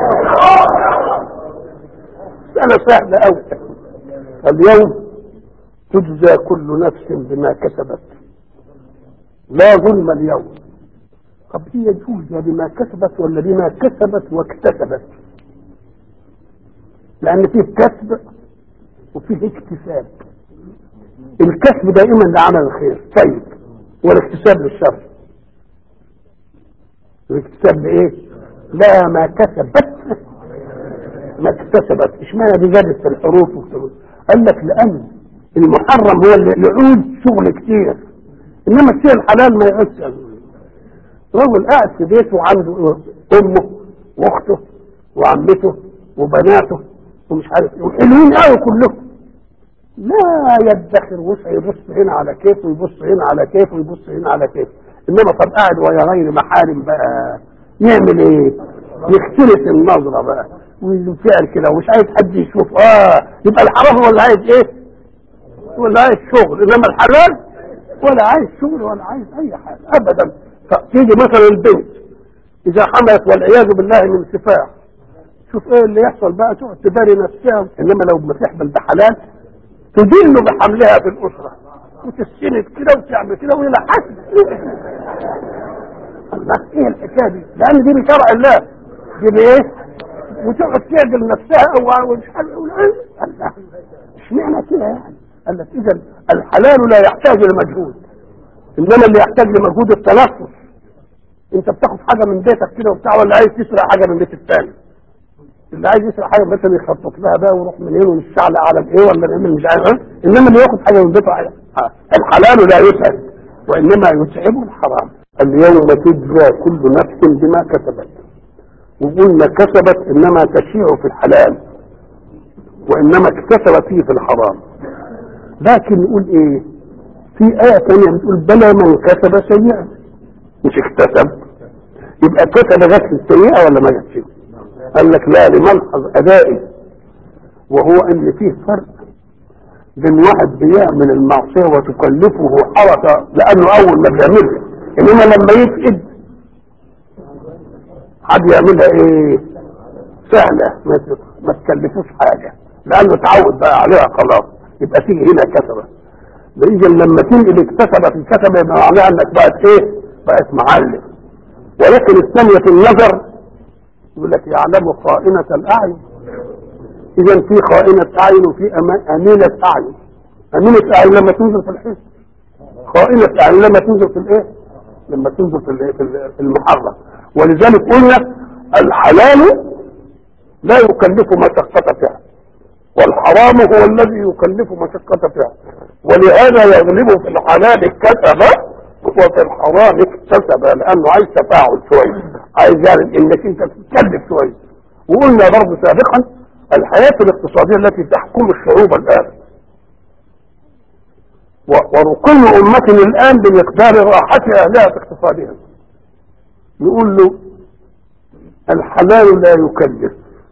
مسألة سهلة أوي اليوم تجزى كل نفس بما كسبت لا ظلم اليوم طب هي تجزى بما كسبت ولا بما كسبت واكتسبت لأن فيه كسب وفيه اكتساب الكسب دائما لعمل الخير طيب والاكتساب للشر الاكتساب بايه لا ما كسبت ما اكتسبت اشمعنى دي زادت في الحروف وكتبت. قال لك لان المحرم هو اللي يعود شغل كتير انما الشيء الحلال ما يعودش رجل قاعد في بيته وعنده امه واخته وعمته وبناته ومش عارف ايه وحلوين قوي كلهم لا يدخر وسع يبص هنا على كيفه ويبص هنا على كيفه ويبص هنا على كيفه انما طب قاعد ويا غير محارم بقى يعمل ايه يختلف النظرة بقى وينفعل كده ومش عايز حد يشوف اه يبقى الحرام ولا عايز ايه ولا عايز شغل انما الحلال ولا عايز شغل ولا عايز اي حاجة ابدا تيجي مثلا البنت اذا حملت والعياذ بالله من سفاح شوف ايه اللي يحصل بقى تقعد تباري نفسها انما لو ما تحمل بحلال تدل بحملها في الاسره وتستند كده وتعمل كده وهي لا حسب الله ايه الحكايه دي؟ لان دي بشرع الله دي بايه؟ وتقعد تعدل نفسها او مش عارف الله اشمعنى كده يعني؟ قال لك اذا الحلال لا يحتاج لمجهود انما اللي يحتاج لمجهود التنفس انت بتاخد حاجه من بيتك كده وبتاع ولا عايز تسرق حاجه من بيت الثاني اللي عايز يسرق حاجه مثلا يخطط لها بقى ويروح منين ونشعل على ايه ولا نعمل مش عارف ايه انما اللي ياخد حاجه من بيته حاجة. الحلال لا يسعد وانما يتعب الحرام اليوم تجزى كل نفس بما كسبت وقلنا كسبت انما تشيع في الحلال وانما اكتسب فيه في الحرام لكن يقول ايه في آية ثانية بتقول بلى من كسب سيئة مش اكتسب يبقى كسب جت السيئة ولا ما جاتش قال لك لا لملحظ أدائي وهو ان فيه فرق بين واحد بيعمل المعصية وتكلفه حركة لأنه أول ما بيعملها إنما لما يفقد حد يعملها إيه سهلة ما ما تكلفوش حاجة لأنه تعود بقى عليها خلاص يبقى تيجي هنا كسبة إذا لما تنقل اكتسبت الكسبة يبقى معناها إنك بقت إيه بقت معلم ولكن الثانية في النظر يقول لك يعلم خائنة الأعين اذا في خائنة اعين وفي امينة اعين امينة اعين لما تنزل في الحس خائنة اعين لما تنزل في الايه لما تنزل في الايه في المحرم ولذلك قلنا الحلال لا يكلف مشقة فعل والحرام هو الذي يكلف مشقة فعل ولهذا يغلب في الحلال الكسب وفي الحرام اكتسب لانه عايز تفاعل شويه عايز يعني انك انت تتكلف شويه وقلنا برضه سابقا الحياه الاقتصاديه التي تحكم الشعوب الان ورقي أمة الآن بمقدار راحة أهلها في اقتصادها يقول له الحلال لا يكلف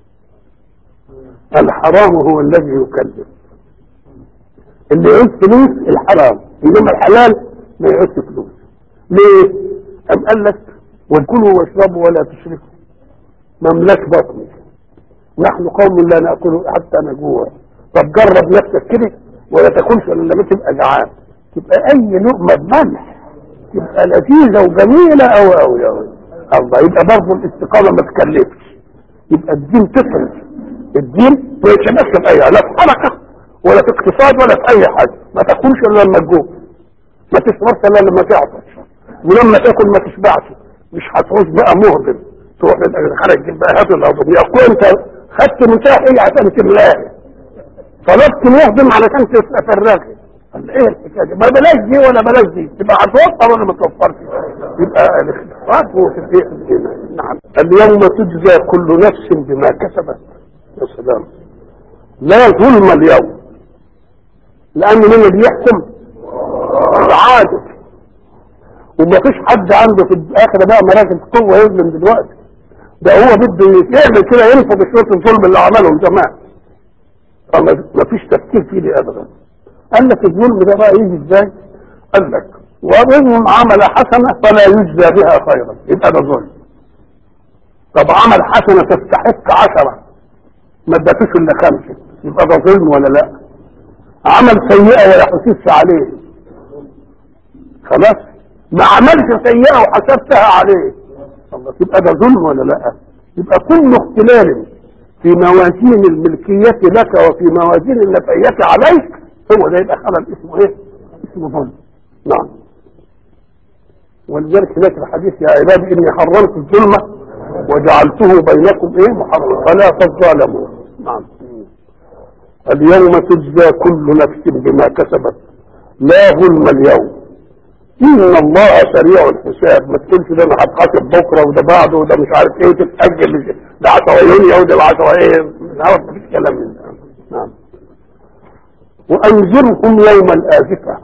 الحرام هو الذي يكلف اللي يعوز فلوس الحرام انما الحلال ما يعوز فلوس ليه؟ أم قال لك وكلوا واشربوا ولا تشركوا مملك بطني نحن قوم لا ناكل حتى نجوع طب جرب نفسك كده ولا تاكلش الا لما تبقى جعان تبقى اي لقمه بملح تبقى لذيذه وجميله قوي قوي قوي الله يبقى برضه الاستقامه ما تكلفش يبقى الدين تفرز الدين ما يتمثل في اي لا في حركه ولا في اقتصاد ولا في اي حاجه ما تاكلش الا لما تجوع ما تشربش الا لما تعطش ولما تاكل ما تشبعش مش هتعوز بقى مهضم تروح للخارج تجيب بقى هات الهضم يقول انت خدت متاح ايه عشان تملاها طلبت مهضم علشان تفرغها قال ايه الحكايه دي ما بلاش دي ولا بلاش دي تبقى هتوفر ولا ما توفرش يبقى الاختلاف هو في الايه نعم اليوم تجزى كل نفس بما كسبت يا سلام لا ظلم اليوم لان من اللي بيحكم العادل وما فيش حد عنده في الاخر بقى مراكز قوه يظلم دلوقتي ده هو بده يعمل كده ينفض شويه الظلم اللي عملهم زمان ما فيش تفكير فيه دي ابدا قال لك الظلم ده بقى يجي ازاي قال لك ومنهم عمل حسنه فلا يجزى بها خيرا يبقى ده ظلم طب عمل حسنه تستحق عشره ما ادتوش الا خمسه يبقى ده ظلم ولا لا عمل سيئه ولا حسبت عليه خلاص ما عملش سيئه وحسبتها عليه الله يبقى ده ظلم ولا لا يبقى كل اختلال في موازين الملكية لك وفي موازين النفعية عليك هو ده يبقى خلل اسمه ايه اسمه ظلم نعم ولذلك هناك الحديث يا عبادي اني حرمت الظلم وجعلته بينكم ايه محرم فلا تظالموا نعم اليوم تجزى كل نفس بما كسبت لا ظلم اليوم ان الله سريع الحساب ما تقولش ده انا هتحاسب بكره وده بعده وده مش عارف ايه تتاجل ده 10 يونيو وده 10 ايه مش عارف مفيش كلام من ده نعم وانذركم يوم الازفه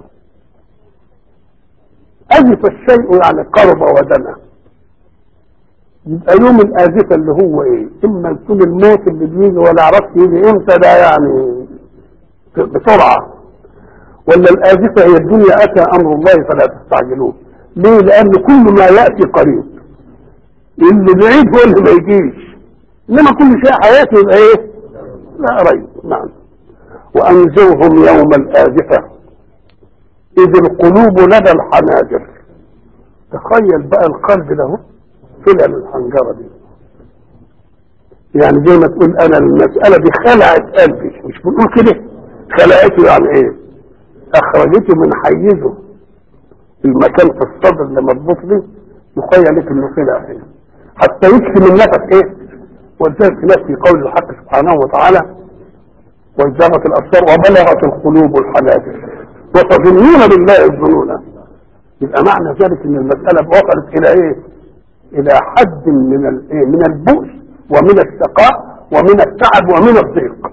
ازف الشيء يعني قرب ودنا يبقى يوم الازفه اللي هو ايه اما يكون الموت اللي بيجي ولا عرفت يجي امتى ده يعني بسرعه ولا الآزفة هي الدنيا أتى أمر الله فلا تستعجلوه ليه لأن كل ما يأتي قريب اللي بعيد هو اللي ما يجيش إنما كل شيء حياته يبقى إيه لا قريب نعم وأنذرهم يوم الآزفة إذ القلوب لدى الحناجر تخيل بقى القلب له فلل الحنجرة دي يعني زي ما تقول أنا المسألة دي خلعت قلبي مش بنقول كده خلعته يعني إيه اخرجته من حيزه المكان في الصدر اللي مربوط به يخيل لك انه طلع هنا حتى يكفي من نفس ايه ولذلك هناك في قول الحق سبحانه وتعالى وازدغت الابصار وبلغت القلوب الحناجر وتظنون بالله الظنون يبقى معنى ذلك ان المساله وصلت الى ايه؟ الى حد من الايه؟ من البؤس ومن الشقاء ومن التعب ومن الضيق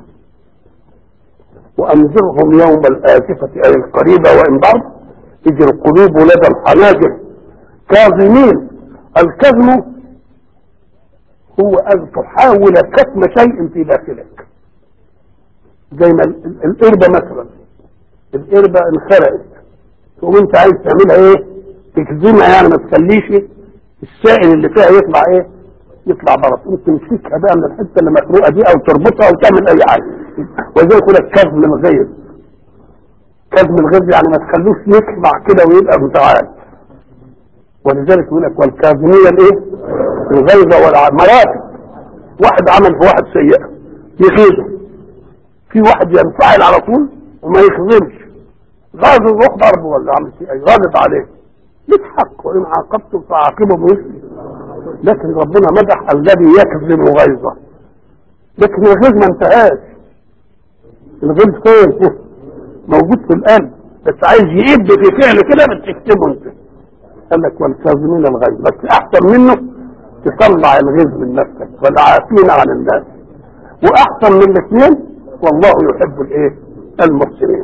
وأنذرهم يوم الآسفة أي القريبة وإن بعد إذ القلوب لدى الحناجر كاظمين الكظم هو أن تحاول كتم شيء في داخلك زي ما القربة مثلا القربة انخرقت تقوم انت عايز تعملها ايه تكذبها يعني ما تخليش السائل اللي فيها يطلع ايه يطلع بره تقوم تمسكها بقى من الحته اللي مخروقه دي او تربطها او تعمل اي حاجه وزي يقول لك كظم الغيظ كظم الغيظ يعني ما تخلوش يطلع كده ويبقى متعال ولذلك يقول لك والكاظمية الايه الغيظ والمراتب واحد عمل في واحد سيئة يغيظه في واحد ينفعل على طول وما يخزمش غاظ يروح ضربه ولا عمل فيه اي غاضب عليه يضحك وان عاقبتم فعاقبوا بمثله لكن ربنا مدح الذي يكذب غيظه لكن الغيظ ما انتهاش الغيظ فين موجود في القلب بس عايز يئب في فعل كده بتكتبه انت قال لك والكاظمين الغيظ بس احسن منه تطلع الغيظ من نفسك والعافين عن الناس واحسن من الاثنين والله يحب الايه المحسنين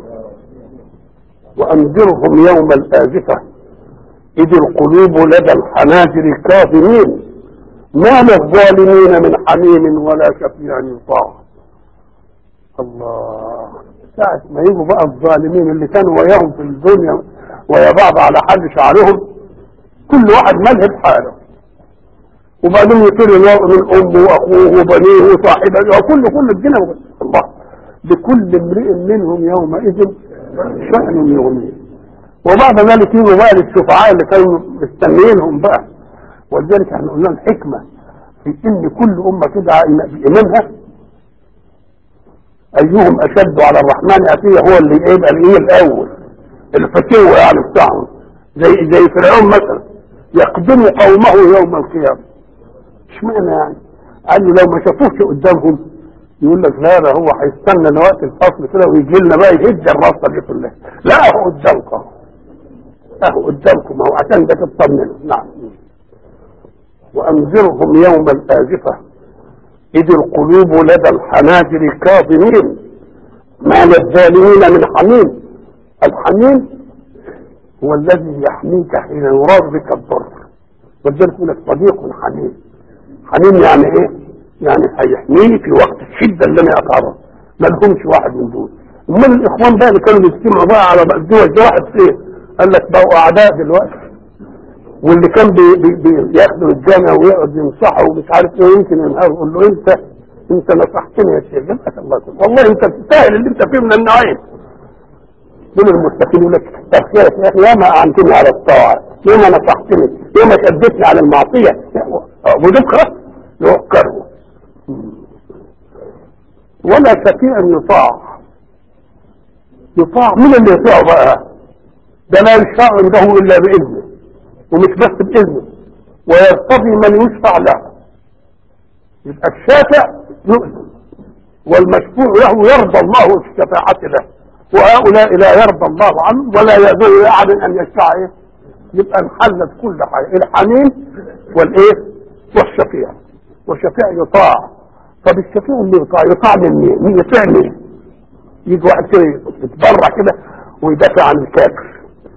وانذرهم يوم الازفه اذ القلوب لدى الحناجر كاظمين ما للظالمين من حميم ولا شفيع يطاع الله ساعة ما يجوا بقى الظالمين اللي كانوا وياهم في الدنيا ويا بعض على حل شعرهم كل واحد ملهي بحاله وبعدين يطير المرء من امه واخوه وبنيه وصاحبه وكل كل الدنيا الله لكل امرئ منهم يومئذ شأن يغنيه وبعد ذلك يجوا بقى للشفعاء اللي كانوا مستنيينهم بقى ولذلك احنا قلنا الحكمه في ان كل امه تدعى بامامها ايهم اشد على الرحمن اتيه هو اللي يبقى الايه الاول الفتوه يعني بتاعهم زي زي فرعون مثلا يقدم قومه يوم القيامه اشمعنى يعني؟ قال له لو ما شافوش قدامهم يقول لك لا ده هو هيستنى لوقت الفصل كده ويجي لنا بقى يهد الرصه دي كلها لا اهو قدامكم اهو قدامكم اهو عشان ده تطمنوا نعم وانذرهم يوم الازفه اذ القلوب لدى الحناجر كاظمين ما للظالمين من حميم الحميم هو الذي يحميك حين يراد بك الضر ولذلك يقول لك صديق حميم حميم يعني ايه؟ يعني هيحميني في وقت الشده اللي انا اتعرض ما لهمش واحد من دول امال الاخوان بقى اللي كانوا بيجتمعوا بقى على الدول ده واحد فين؟ قال لك بقوا اعداء دلوقتي واللي كان بي بي بي ياخدوا الجامع ويقعد ينصحه ومش عارف ايه يمكن ينهار يقول له انت انت نصحتني يا شيخ جزاك الله خير والله انت تستاهل اللي انت فيه من النعيم دول المستقيم يقول لك تخيرك يا اخي ياما اعنتني على الطاعه ياما نصحتني ياما شدتني على المعصيه وذكرى يوكره ولا شفيع يطاع يطاع مين اللي يطيعه بقى ده لا يشفع عنده الا باذنه ومش بس باذنه ويرتضي من يشفع له يبقى الشافع يؤذن والمشفوع له يرضى الله في الشفاعة له وهؤلاء لا يرضى الله عنهم ولا يأذن لأحد أن يشفع إيه يبقى انحلت كل حاجة الحميم والإيه والشفيع والشفيع يطاع طب الشفيع اللي يطاع يطاع من مين؟ مين يطيع مين؟ يجي واحد كده يتبرع كده ويدافع عن الكافر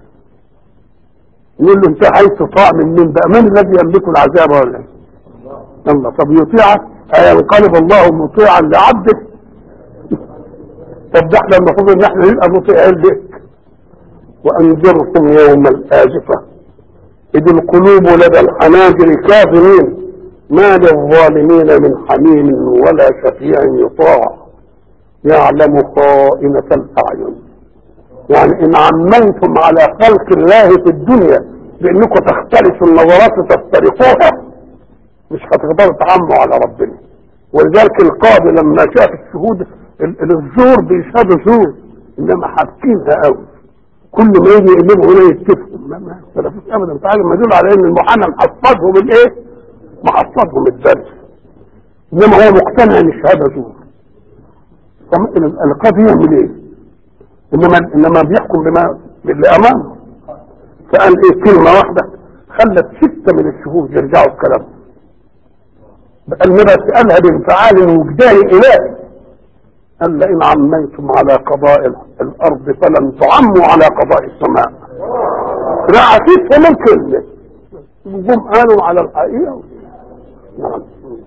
يقول له انت عايز تطاع من مين بقى من الذي يملك العذاب ولا الله طب يطيعك ينقلب الله مطيعا لعبده طب ده احنا المفروض ان احنا نبقى مطيعين لك وانذركم يوم الازفه اذ القلوب لدى الحناجر كاظمين ما للظالمين من حميم ولا شفيع يطاع يعلم خائنة الأعين يعني إن عميتم على خلق الله في الدنيا بأنكم تختلفوا النظرات وتفترقوها مش هتقدروا تعموا على ربنا ولذلك القاضي لما شاف الشهود الزور بيشهدوا زور انما حابكينها قوي كل ما يجي يقلبوا هنا يتفقوا ما ما اختلفوش ابدا تعالى ما يدل على ان المحامي محفظهم الايه؟ محفظهم الدرس انما هو مقتنع ان الشهاده زور طب القاضي يعمل ايه؟ انما انما بيحكم بما باللي امامه فقال ايه كلمه واحده خلت سته من الشهود يرجعوا بكلامهم المرأة قالها بانفعال وجداني إلهي قال لئن عميتم على قضاء الأرض فلن تعموا على قضاء السماء رعتيت من كلمة وجم قالوا على الحقيقة نعم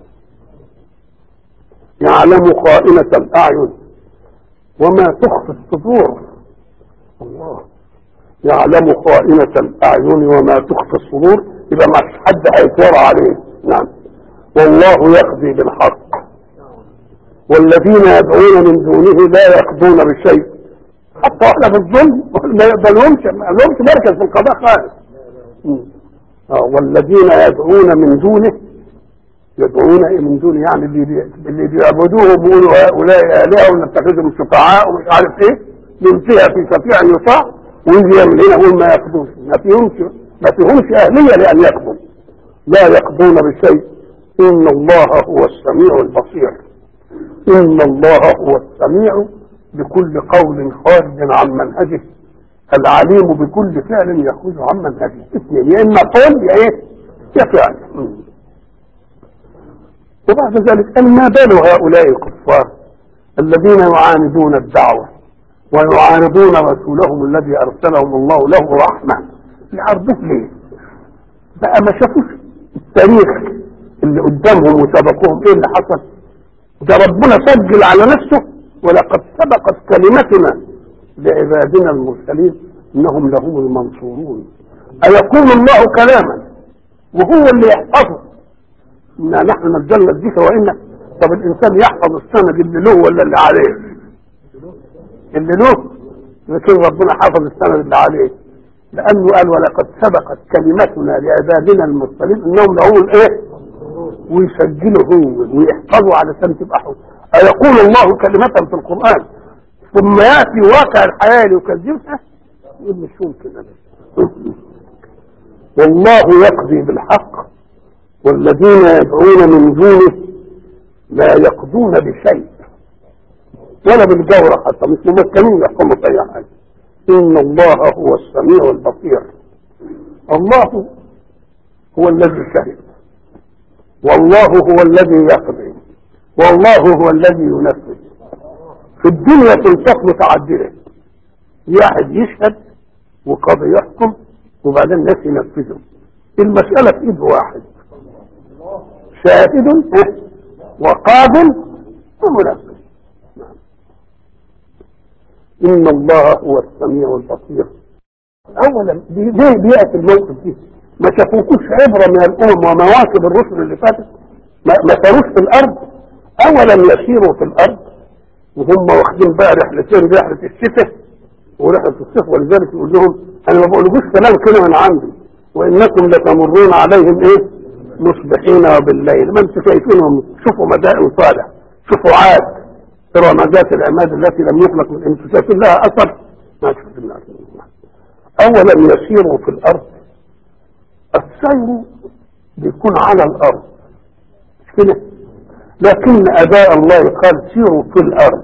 يعلم خائنة الأعين وما تخفي الصدور الله يعلم خائنة الأعين وما تخفي الصدور يبقى ما فيش حد هيتورى عليه نعم والله يقضي بالحق والذين يدعون من دونه لا يقضون بشيء حتى احنا في الظلم ما يقبلهمش ما لهمش مركز في القضاء خالص آه والذين يدعون من دونه يدعون ايه من دونه يعني اللي اللي بيعبدوه بيقولوا هؤلاء الهه ونتخذهم شفعاء ومش عارف ايه ينتهي في شفيع يطاع ويجي يعمل هنا يقول ما يقضوش ما فيهمش ما فيهمش اهليه لان يقضوا لا يقضون بشيء إن الله هو السميع البصير إن الله هو السميع بكل قول خارج عن منهجه العليم بكل فعل يخرج عن منهجه اثنين يا اما قول يا ايه يا فعل وبعد ذلك قال ما بال هؤلاء الكفار الذين يعاندون الدعوة ويعارضون رسولهم الذي أرسلهم الله له رحمة يعرضوه ليه بقى ما شافوش التاريخ اللي قدامهم وسبقوهم ايه اللي حصل ده ربنا سجل على نفسه ولقد سبقت كلمتنا لعبادنا المرسلين انهم لهم المنصورون ايقول الله كلاما وهو اللي يحفظه انا نحن نزلنا الذكر وانا طب الانسان يحفظ السند اللي له ولا اللي عليه اللي له لكن ربنا حفظ السند اللي عليه لانه قال ولقد سبقت كلمتنا لعبادنا المرسلين انهم لهم الايه ويسجلوا هو ويحفظوا علشان تبقى حب أيقول الله كلمة في القرآن ثم يأتي واقع الحياة ليكذبها يقول مش ممكن أبدا والله يقضي بالحق والذين يدعون من دونه لا يقضون بشيء ولا بالجورة حتى مش ممكنين يحكموا في أي حاجة إن الله هو السميع البصير الله هو الذي شهد والله هو الذي يقضي والله هو الذي ينفذ في الدنيا سلطات متعدده واحد يشهد وقاضي يحكم وبعدين الناس ينفذوا المسألة في ايد واحد شاهد وقاض ومنفذ إن الله هو السميع البصير أولا ليه بيأتي الموقف دي ما شافوكوش عبرة من الأمم ومواكب الرسل اللي فاتت ما ساروش في الأرض أولا يسيروا في الأرض وهم واخدين بقى رحلتين رحلة الشتاء ورحلة الصيف ولذلك يقول لهم أنا ما بقولكوش كلام كده من عندي وإنكم لتمرون عليهم إيه مصبحين وبالليل ما أنتم شايفينهم شوفوا مدائن صالح شوفوا عاد ترى مدات العماد التي لم يخلق من أنتم شايفين لها أثر ما شفتنا أولا يسيروا في الأرض السير بيكون على الارض مش كده لكن اداء الله قال سيروا في الارض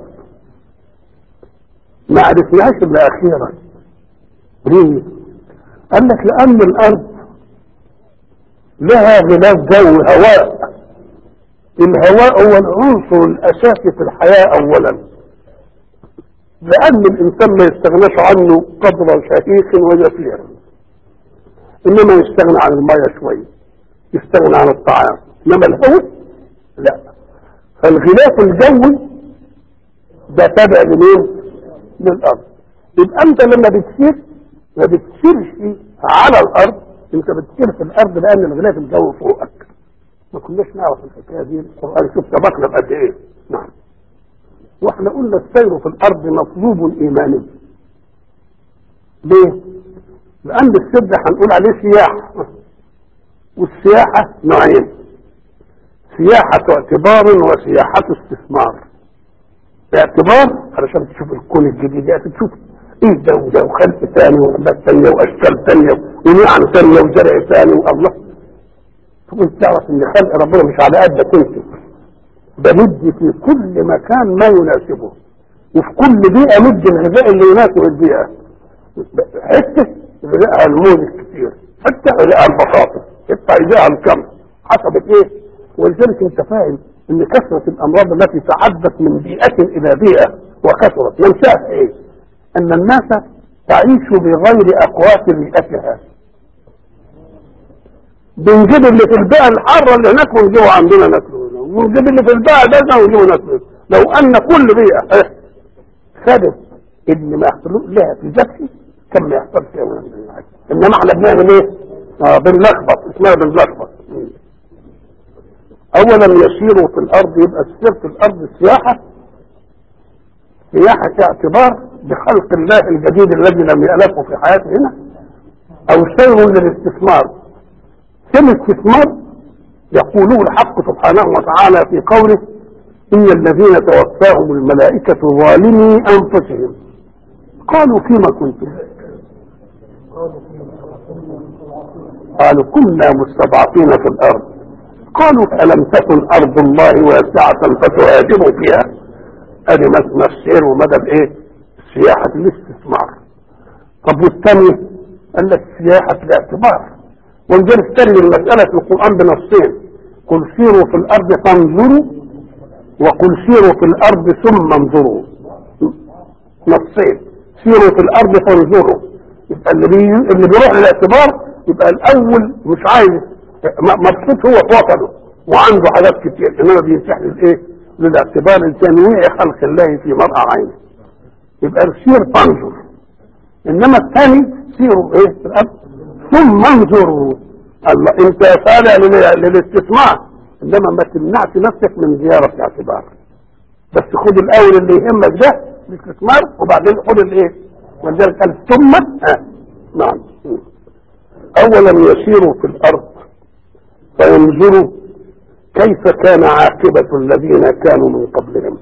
ما عرفناش الا اخيرا ليه قال لك لان الارض لها غلاف جو هواء الهواء هو العنصر الاساسي في الحياه اولا لان الانسان ما يستغناش عنه قدر شهيق وزفير انما يستغنى عن المية شوية يستغنى عن الطعام انما الهواء لا فالغلاف الجوي ده تابع لمين للارض يبقى انت لما بتسير ما بتسيرش على الارض انت بتسير في الارض لان الغلاف الجوي فوقك ما كناش نعرف الحكايه دي القران شوف سبقنا بقد ايه نعم واحنا قلنا السير في الارض مطلوب ايماني ليه لأن السر هنقول عليه سياحة والسياحة نوعين سياحة اعتبار وسياحة استثمار اعتبار علشان تشوف الكون الجديد يعني تشوف ايه ده وده وخلق ثاني وعباد ثانية واشكال ثانية ونعم ثانية وزرع ثاني والله تقول تعرف ان خلق ربنا مش على قدك انت ده مدي في كل مكان ما يناسبه وفي كل بيئة مدي الغذاء اللي يناسب البيئة حتة غذاءها الموز الكتير حتى غذاءها البساطة حتى غذاءها الكم حسب ايه ولذلك انت فاهم ان كثرة الامراض التي تعدت من بيئة الى بيئة وكثرت منشأها ايه ان الناس تعيش بغير اقوات بيئتها بنجيب اللي في البيئة الحارة اللي هناك ونجيبه عندنا ناكله ونجيب اللي في البيئة ده ونجيبه ناكله لو ان كل بيئة ايه خدت اللي ما يحصل لها في ذاتها كم ما يحصل فيها من حاجة انما احنا بنعمل ايه اه بنلخبط اسمها بنلخبط اولا يسيروا في الارض يبقى السير في الارض سياحة سياحة اعتبار بخلق الله الجديد الذي لم يألفه في حياته هنا او سير للاستثمار سير الاستثمار يقوله الحق سبحانه وتعالى في قوله إن الذين توفاهم الملائكة ظالمي أنفسهم قالوا فيما كنتم قالوا كنا مستضعفين في الأرض قالوا ألم تكن أرض الله واسعة فتهاجروا فيها هذه مثل السير ومدى الايه سياحة الاستثمار طب والثاني قال لك سياحة الاعتبار ولذلك ترد المسألة في القرآن بنصين قل سيروا في الأرض فانظروا وقل سيروا في الأرض ثم انظروا نصين سيروا في الأرض فانظروا يبقى اللي, بي... اللي بيروح للاعتبار يبقى الأول مش عايز مبسوط هو في وطنه وعنده حاجات كتير إنما بينسح للإيه؟ للاعتبار لتنويع خلق الله في مرأى عينه يبقى سير فانظر إنما الثاني سيروا إيه في الأرض ثم انظروا الله انت طالع للاستثمار انما ما تمنعش نفسك من زيارة الاعتبار بس خد الاول اللي يهمك ده الاستثمار وبعدين خد الايه ولذلك قال ثم آه. نعم اولا يسيروا في الارض فينظروا كيف كان عاقبة الذين كانوا من قبلهم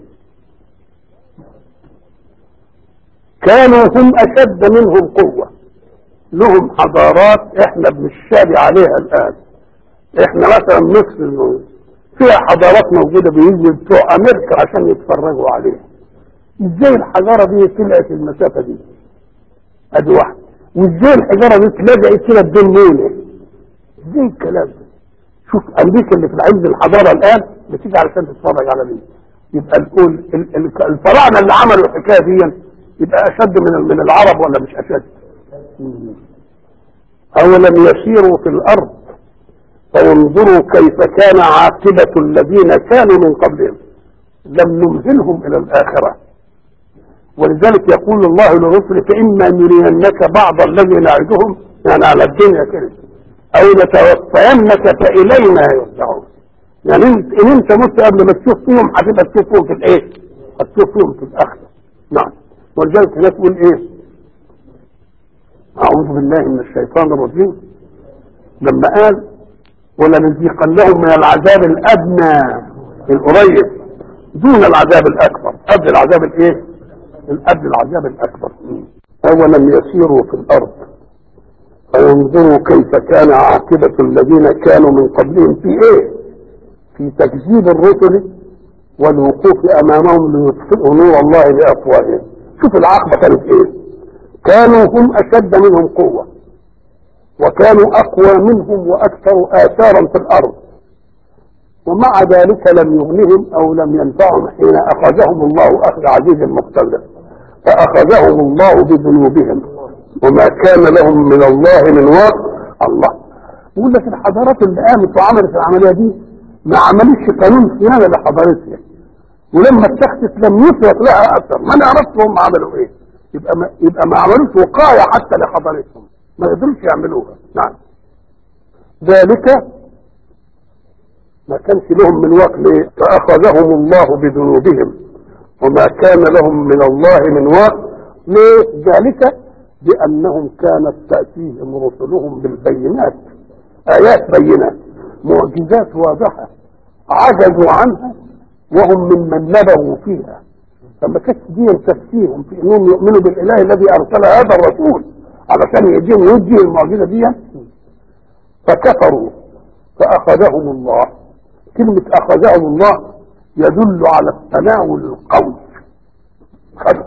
كانوا هم اشد منهم قوه لهم حضارات احنا بنشاري عليها الان احنا مثلا مصر فيها حضارات موجوده بيجوا بتوع امريكا عشان يتفرجوا عليها ازاي الحجاره دي طلعت المسافه دي ادي واحد وازاي الحجاره دي اتلجأت كده بدون مونه ازاي الكلام ده شوف امريكا اللي في العز الحضاره الان بتيجي علشان تتفرج على دي يبقى الكل الفراعنه اللي عملوا الحكايه دي يبقى اشد من من العرب ولا مش اشد أولم يسيروا في الأرض فينظروا كيف كان عاقبة الذين كانوا من قبلهم لم نمهلهم إلى الآخرة ولذلك يقول الله لرسله فإما نرينك بعض الذي نعدهم يعني على الدنيا كده أو نتوفينك فإلينا يرجعون يعني إن أنت مت قبل ما تشوف فيهم هتبقى تشوفهم في الإيه؟ هتشوفهم في الآخرة نعم ولذلك هناك يقول إيه؟ أعوذ بالله من الشيطان الرجيم لما قال ولنذيقنهم من العذاب الأدنى القريب دون العذاب الأكبر قبل العذاب الإيه؟ قبل العذاب الأكبر أولم يسيروا في الأرض فينظروا كيف كان عاقبة الذين كانوا من قبلهم في إيه؟ في تكذيب الرسل والوقوف أمامهم ليطفئوا نور الله بأفواههم شوف العاقبة كانت إيه؟ كانوا هم أشد منهم قوة وكانوا أقوى منهم وأكثر آثارا في الأرض ومع ذلك لم يغنهم أو لم ينفعهم حين أخذهم الله أخذ عزيز مقتدر فأخذهم الله بذنوبهم وما كان لهم من الله من واق الله يقول لك الحضارات اللي قامت وعملت العملية دي ما عملتش قانون صيانة لحضارتها ولما اتخذت لم يترك لها أثر ما نعرفش هم عملوا ايه يبقى ما يبقى ما عملوش وقايه حتى لحضارتهم ما يقدروش يعملوها نعم ذلك ما كانش لهم من وقت ليه فاخذهم الله بذنوبهم وما كان لهم من الله من وقت ليه ذلك بانهم كانت تاتيهم رسلهم بالبينات ايات بينات معجزات واضحه عجزوا عنها وهم ممن نبغوا فيها فما كانتش دي تفسيرهم في انهم يؤمنوا بالاله الذي ارسل هذا الرسول علشان يجيهم يدي المعجزه دي فكفروا فاخذهم الله كلمه اخذهم الله يدل على التناول القوي خذ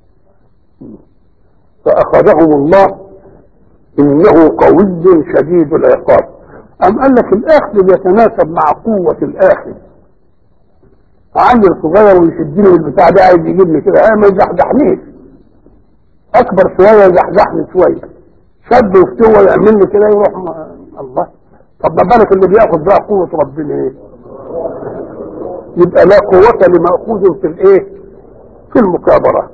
فاخذهم الله انه قوي شديد العقاب ام قال لك الاخذ يتناسب مع قوه الاخذ عيل صغير ويشدني بالبتاع ده عايز يجيبني كده اه ما يزحزحنيش اكبر شويه يزحزحني شويه شد وفتوه يعمل لي كده يروح ما... الله طب ما بالك اللي بياخد بقى قوه ربنا ايه يبقى لا قوه لماخوذ في الايه في المكابره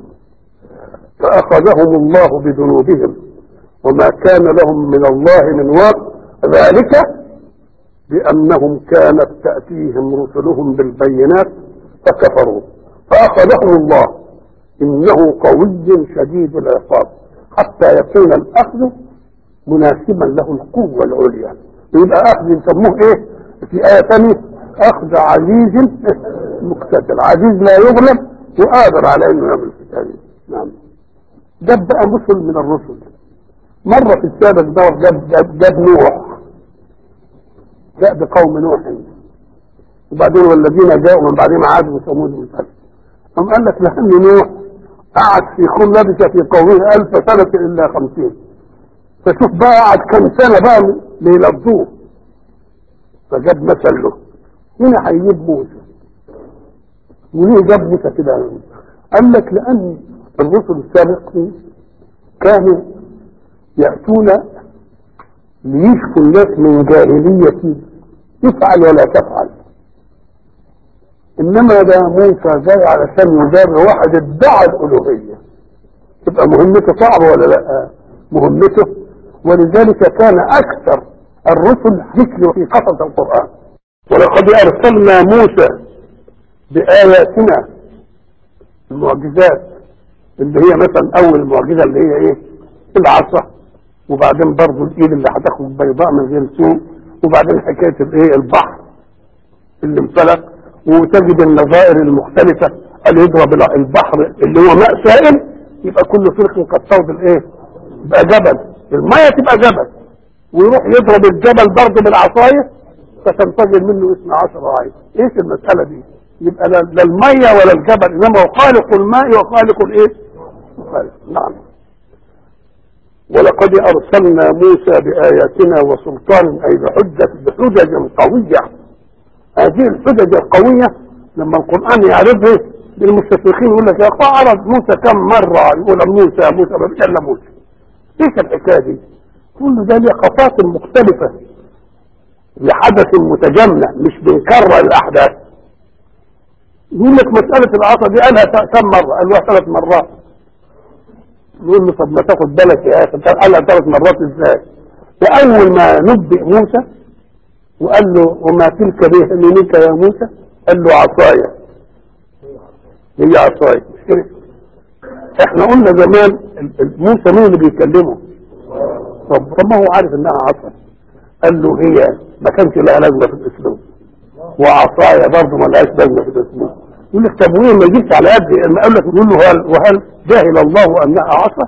فاخذهم الله بذنوبهم وما كان لهم من الله من واق ذلك بأنهم كانت تأتيهم رسلهم بالبينات فكفروا فأخذهم الله إنه قوي شديد العقاب حتى يكون الأخذ مناسبا له القوة العليا يبقى أخذ يسموه إيه في آية ثانية أخذ عزيز مقتدر عزيز لا يغلب وقادر على إنه يعمل في نعم جاب بقى رسل من الرسل مرة في السابق دور جاب, جاب, جاب نوح جاء بقوم نوح وبعدين والذين جاءوا من بعدهم عاد وثمود ومثل أم قال لك لأن نوح قعد في خل لبث في قومه ألف سنة إلا خمسين فشوف بقى قعد كم سنة بقى ليلبسوه فجاب مثل له هنا هيجيب موسى وليه جاب موسى كده قال لك لأن الرسل السابقين كانوا يأتون ليشفوا الناس من جاهلية افعل ولا تفعل انما ده موسى جاي علشان يجابه واحد ادعى الالوهيه تبقى مهمته صعبه ولا لا مهمته ولذلك كان اكثر الرسل ذكر في قصص القران ولقد ارسلنا موسى باياتنا المعجزات اللي هي مثلا اول معجزه اللي هي ايه العصا وبعدين برضه الايد اللي هتاخد بيضاء من غير سوء وبعدين حكايه الايه البحر اللي انفلق وتجد النظائر المختلفة اللي يضرب البحر اللي هو ماء سائل يبقى كل فرق قد صوب الايه يبقى جبل المية تبقى جبل ويروح يضرب الجبل برضه بالعصاية فتنفجر منه اثنى عشر عين ايش المسألة دي يبقى لا لا المية ولا الجبل انما هو خالق الماء وخالق الايه خالق. نعم ولقد ارسلنا موسى باياتنا وسلطان اي بحجة بحجج قوية هذه الحجج القوية لما القرآن يعرضها للمستشرقين يقول لك يا أخي عرض موسى كم مرة يقول موسى موسى ما فيش إلا موسى ايش الحكاية دي؟ كل ده لقطات مختلفة لحدث متجمع مش بنكرر الأحداث يقول لك مسألة العصا دي قالها كم مرة؟ قالها ثلاث مرات يقول له طب ما تاخد بالك يا أخي قالها ثلاث مرات ازاي؟ وأول ما نبئ موسى وقال له وما تلك بيمينك يا موسى قال له عصايا هي عصايا مش كده احنا قلنا زمان موسى مين اللي بيكلمه طب طب ما هو عارف انها عصا قال له هي ما كانش لها لازمه في الاسلوب وعصايا برضه ما لهاش لازمه في الاسلوب يقول لك طب وين ما جيت على قد لما اقول لك يقول له هل وهل جاهل الله انها عصا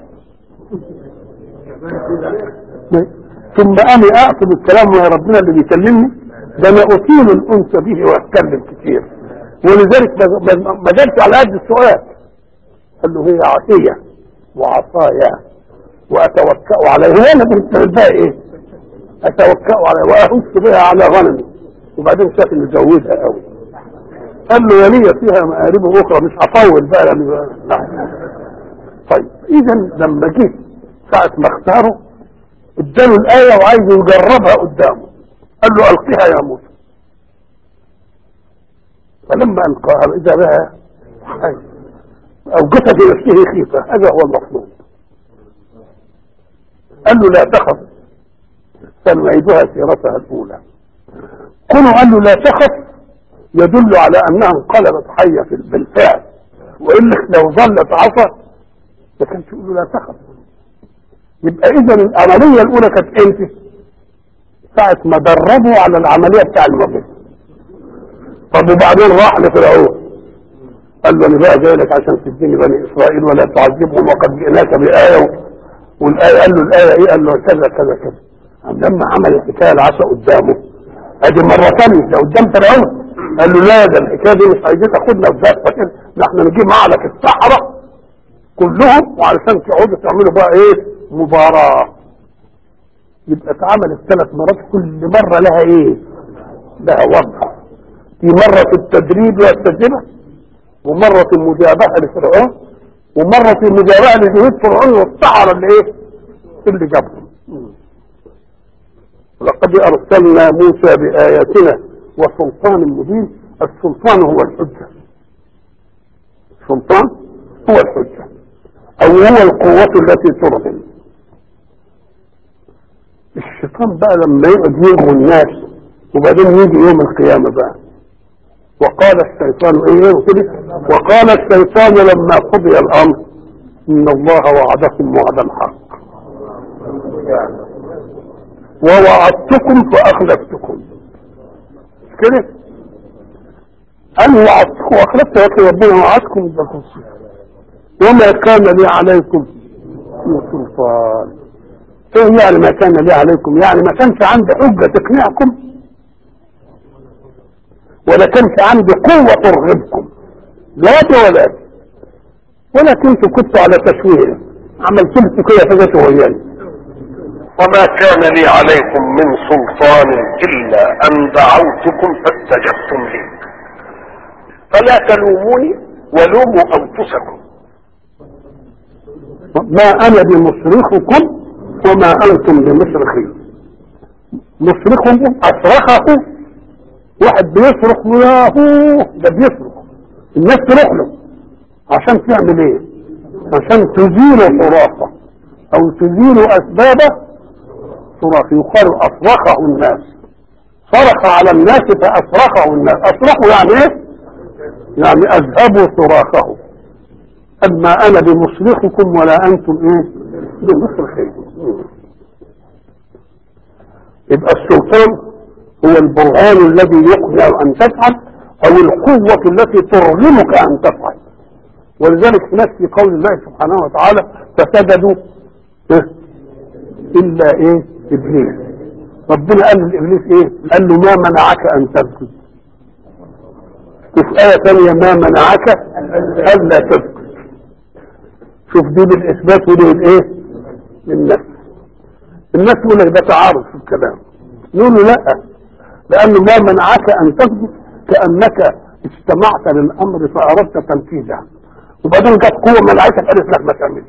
ثم أنا أقصد الكلام يا ربنا اللي بيكلمني ده أنا أطيل الأنس به وأتكلم كتير ولذلك ما جابش على قد السؤال قال له هي عصية وعصايا وأتوكأ عليها أنا بقى إيه أتوكأ عليها وأهش بها على غنمي وبعدين شاف إنه جوزها قوي قال له يا لي فيها مآرب أخرى مش هطول بقى لأن طيب إذا لما جه ساعة ما اختاره اداله الآية وعايز يجربها قدامه قال له ألقيها يا موسى فلما ألقاها إذا بها حي أوجدت في نفسه خيفة هذا هو المطلوب قال له لا تخف سنعيدها سيرتها الأولى كونه قال له لا تخف يدل على أنها انقلبت حية بالفعل وإلا لو ظلت عصا ما كانش يقول له لا تخف يبقى اذا العملية الاولى كانت امتى ساعة ما دربوا على العملية بتاع المغرب طب وبعدين راح لفرعون قال له انا بقى جاي لك عشان تديني بني اسرائيل ولا تعذبهم وقد جئناك بآية والآية قال له الآية ايه قال له كذا كذا كذا لما عمل الحكاية العصا قدامه ادي مرة ثانية ده قدام فرعون قال له لا ده الحكاية دي مش عايزين تاخدنا في زفة كده ده احنا نجيب معلك السحرة كلهم وعلشان تقعدوا تعملوا بقى ايه مباراة يبقى اتعملت ثلاث مرات كل مرة لها ايه لها وضع في مرة في التدريب والتجربة ومرة في المجابهة لفرعون ومرة في المجابهة لجهود فرعون والسحرة اللي ايه اللي جابهم لقد ارسلنا موسى بآياتنا وسلطان مبين السلطان هو الحجة السلطان هو الحجة او هو القوة التي ترهن الشيطان بقى لما يقعد يلغوا الناس وبعدين يجي يوم القيامة بقى وقال الشيطان ايه كده وقال الشيطان لما قضي الامر ان الله وعدكم وعد الحق ووعدتكم فاخلفتكم كده انا وعدتكم واخلفت لكن ربنا وعدكم بالخصوص وما كان لي عليكم من سلطان ايه يعني ما كان لي عليكم يعني ما كانش عندي حجة تقنعكم ولا كانش عندي قوة ترغبكم لا دي ولا دي ولكن انتوا كنتوا على تشويه عملت لكم كده فجأة وياي وما كان لي عليكم من سلطان الا ان دعوتكم فاستجبتم لي فلا تلوموني ولوموا انفسكم ما انا بمصرخكم وما انتم بمصرخي مصرخهم اصرخه واحد بيصرخ ياهو ده بيصرخ الناس تروح له عشان تعمل ايه عشان تزيل صراخه او تزيل اسباب صراخ يقال اصرخه الناس صرخ على الناس فاصرخه الناس اصرخوا يعني ايه يعني اذهبوا صراخه اما انا بمصرخكم ولا انتم ايه بمصرخيكم يبقى السلطان هو البرهان الذي يقنع ان تفعل او القوة التي ترغمك ان تفعل ولذلك هناك في قول الله سبحانه وتعالى فسجدوا إيه؟ الا ايه ابليس ربنا قال لابليس ايه قال له ما منعك ان تسجد وفي آية ثانية ما منعك ألا تسجد شوف دي بالإثبات ودي بالإيه؟ بالنفس الناس تقول لك ده تعارض في الكلام نقول له لا لأنه ما منعك أن تسجد كأنك استمعت للأمر فأردت تنفيذه وبعدين جت قوة منعتك قالت لك ما تعملش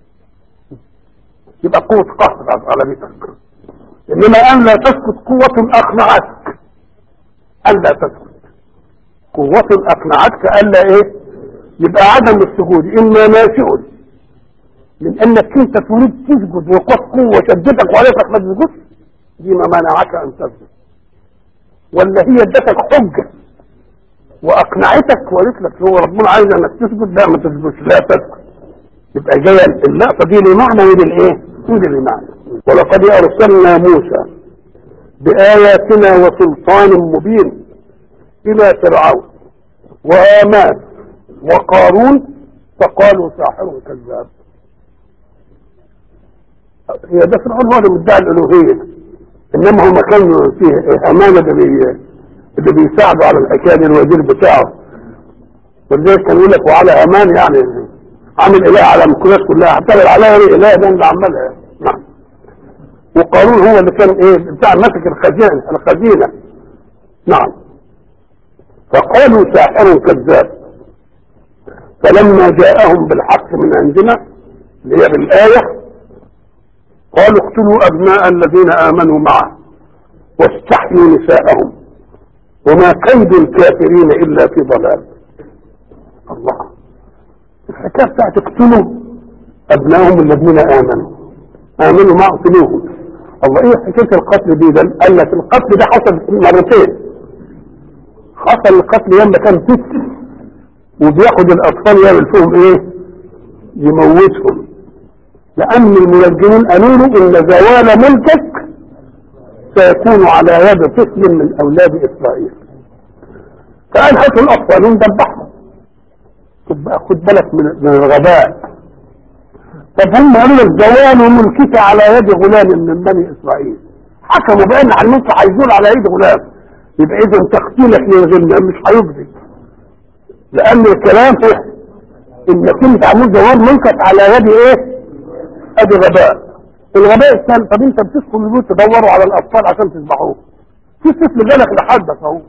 يبقى قوة قهر على بيتك إنما أن لا تسكت قوة أقنعتك أن لا تسكت قوة أقنعتك ألا إيه يبقى عدم السجود إما ناشئ من أنك أنت تريد تسجد وقت قوة شدتك وعليك ما تسجدش دي ما منعك أن تسجد ولا هي ادتك حجة وأقنعتك وقالت لك هو ربنا عايز أنك تسجد لا ما تسجدش لا تسجد يبقى جاية اللقطة دي لمعنى ودي الإيه؟ ودي لمعنى ولقد أرسلنا موسى بآياتنا وسلطان مبين إلى فرعون وآمان وقارون فقالوا ساحر كذاب هي ده فرعون هو اللي مدعي الألوهية إنما هم كانوا فيه أمانة اللي اللي بيساعدوا على الحكاية دي الوزير بتاعه ولذلك كان يقول لك وعلى أمان يعني عامل إله على الكناس كلها اعتبر عليها إله ده اللي عملها نعم وقارون هو اللي كان إيه بتاع مسك الخزينة الخزينة نعم فقالوا ساحر كذاب فلما جاءهم بالحق من عندنا اللي هي بالآية قالوا اقتلوا أبناء الذين آمنوا معه واستحيوا نساءهم وما كيد الكافرين إلا في ضلال الله الحكاية بتاعت اقتلوا أبنائهم الذين آمنوا آمنوا معه اقتلوهم الله ايه حكاية القتل دي ده قال لك القتل ده حصل مرتين حصل القتل لما كان طفل وبياخد الاطفال يعمل فيهم ايه يموتهم لان المنجمين قالوا له ان زوال ملكك سيكون على يد طفل من اولاد اسرائيل فقال هاتوا الاطفال وندبحهم خد بالك من من الغباء طب هم قالوا لك زوال ملكك على يد غلام من بني اسرائيل حكموا بان على الملك هيزول على يد غلام يبقى اذا تقتيلك للغلام مش هيجزي لان الكلام فيه انك انت عمود زوال ملكك على يد ايه ادي غباء الغباء الثاني طب انت بتدخل البيوت تدوروا على الاطفال عشان تذبحوه في طفل جالك لحدك اهو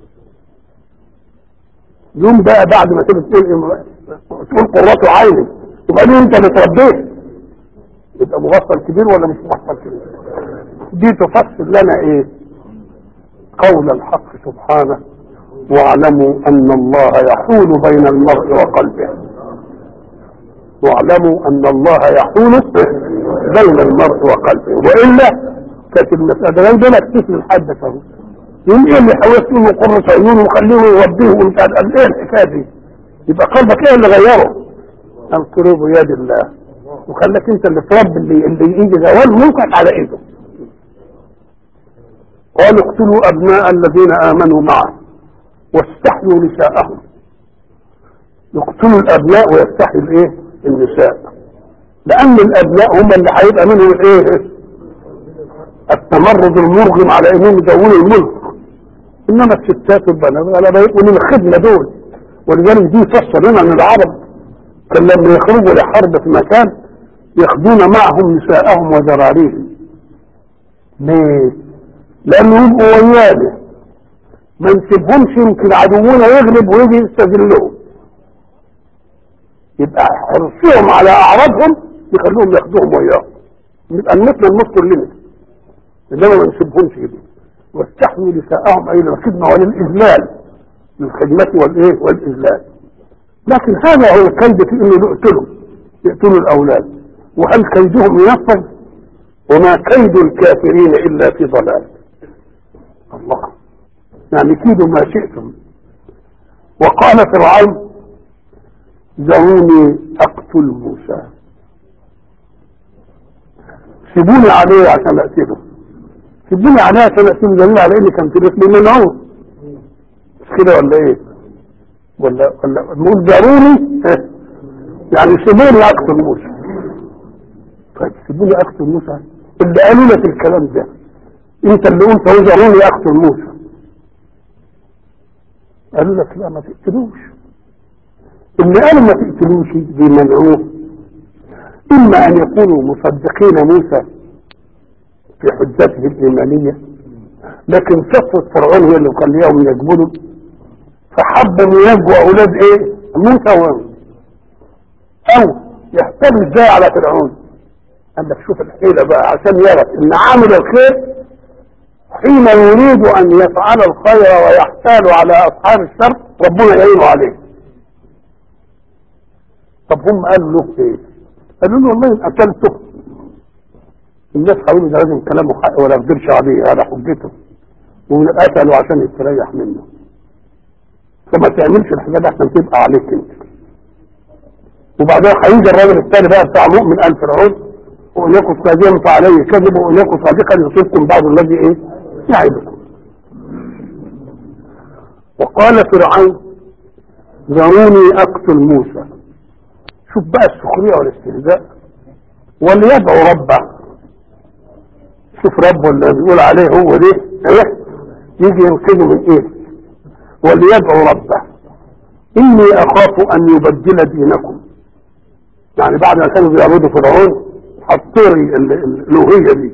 يوم بقى بعد ما تيجي تقول إيه تقول قرة عيني وبعدين انت اللي تربيت يبقى مغفل كبير ولا مش مغفل كبير دي تفسر لنا ايه قول الحق سبحانه واعلموا ان الله يحول بين المرء وقلبه واعلموا ان الله يحول بين المرء وقلبه والا كانت المساله ده لك طفل الحد اهو يمكن اللي حاولت له قرة عيون وخليه يوديه وانت قال ايه الحكايه دي يبقى قلبك ايه اللي غيره القلوب يد الله وخلك انت اللي تربي اللي اللي يجي زوال ملكك على ايده قالوا اقتلوا ابناء الذين امنوا معه واستحيوا نساءهم يقتلوا الابناء ويستحيوا الايه النساء لان الابناء هم اللي هيبقى منهم الايه التمرد المرغم على انهم يدوروا الملك انما الستات والبنات غلبا يبقوا من الخدمه دول ولذلك دي فسر لنا ان العرب كان لما يخرجوا لحرب في مكان ياخذون معهم نساءهم وذراريهم ليه؟ لأنه يبقوا ويانا ما نسيبهمش يمكن عدونا يغلب ويجي يستذلهم يبقى حرصهم على أعراضهم يخلوهم ياخدوهم وياهم يبقى نموتنا نموت كلنا انما ما نسيبهمش كده واستحموا نساءهم اي للخدمه وللاذلال للخدمه والايه والاذلال لكن هذا هو الكيد في انه يقتلوا يقتلوا الاولاد وهل كيدهم ينفذ وما كيد الكافرين الا في ضلال الله يعني كيدوا ما شئتم وقال فرعون ذروني اقتل موسى سيبوني عليه عشان اقتله سيبوني عليه عشان اقتله دليل على اني كان في رسل منعوه مش كده ولا ايه ولا ولا نقول ضروري يعني سيبوني اقتل موسى طيب سيبوني اقتل موسى اللي قالوا لك الكلام ده انت اللي قلت هو ضروري اقتل موسى قالوا لك لا ما تقتلوش اللي قالوا ما تقتلوش بيمنعوه إما أن يكونوا مصدقين موسى في حجته الإيمانية لكن صفة فرعون هي اللي خليهم يجبنوا فحب أن ينجوا أولاد إيه؟ موسى و أو يحتلوا إزاي على فرعون قال لك شوف الحيلة بقى عشان يعرف إن عامل الخير حين يريد أن يفعل الخير ويحتال على أصحاب الشر ربنا يعينه عليه طب هم قالوا له إيه؟ قالوا له والله قتلته الناس حاولوا ده لازم كلامه حق ولا يقدرش عليه على حجته وقتلوا عشان يستريح منه فما تعملش الحاجات دي عشان تبقى عليك انت وبعدين هيجي الراجل الثاني بقى بتاع مؤمن ال فرعون وان يكن كاذبا فعليه كذب وان يكن صادقا يصيبكم بعض الذي ايه يعدكم وقال فرعون ذروني اقتل موسى شوف بقى السخرية والاستهزاء وليدعو ربه شوف ربه اللي بيقول عليه هو ده ايه يجي ينقذه من ايه وليدعو ربه اني اخاف ان يبدل دينكم يعني بعد ما كانوا بيعبدوا فرعون حطوا الالوهيه دي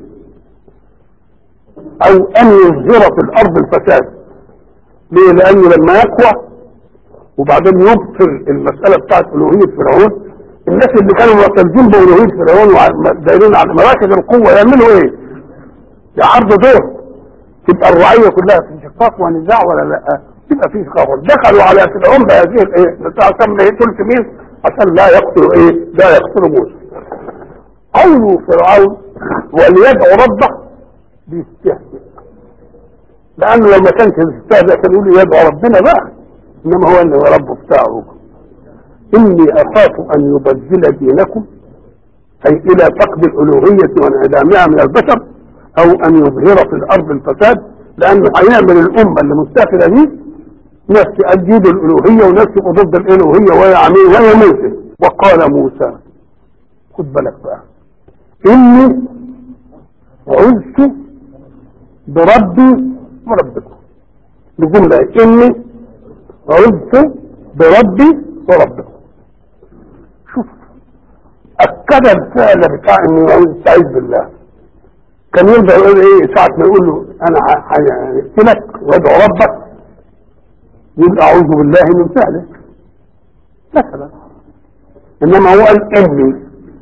او ان يظهر في الارض الفساد ليه لانه لما يقوى وبعدين يبطل المسألة بتاعت ألوهية فرعون الناس اللي كانوا معتزين بألوهية فرعون ودايرين على مراكز القوة يعملوا ايه؟ يعرضوا دور تبقى الرعية كلها في شقاق ونزاع ولا لا؟ تبقى في شقاق دخلوا على فرعون بهذه الايه؟ عشان ما يقتلش مين؟ عشان لا يقتلوا ايه؟ لا يقتلوا موسى. قولوا فرعون وليدعو ربه بيستهزئ لأنه لما كانش يستهزئ كان يقول يدعو ربنا بقى انما هو اللي هو رب بتاعه اني اخاف ان يبدل دينكم اي الى فقد الالوهية وانعدامها من البشر او ان يظهر في الارض الفساد لانه هيعمل الامة اللي مستاخرة دي ناس تأجيد الالوهية وناس تبقى ضد الالوهية وهي عميل وهي موسى وقال موسى خد بالك بقى اني عزت بربي وربكم الجملة اني عزت بربي وربكم شوف اكد الفعل بتاع انه يستعيذ بالله كان يرجع يقول ايه ساعة ما يقول له انا هقتلك وادعو ربك يبقى اعوذ بالله من فعلك مثلا انما هو قال اني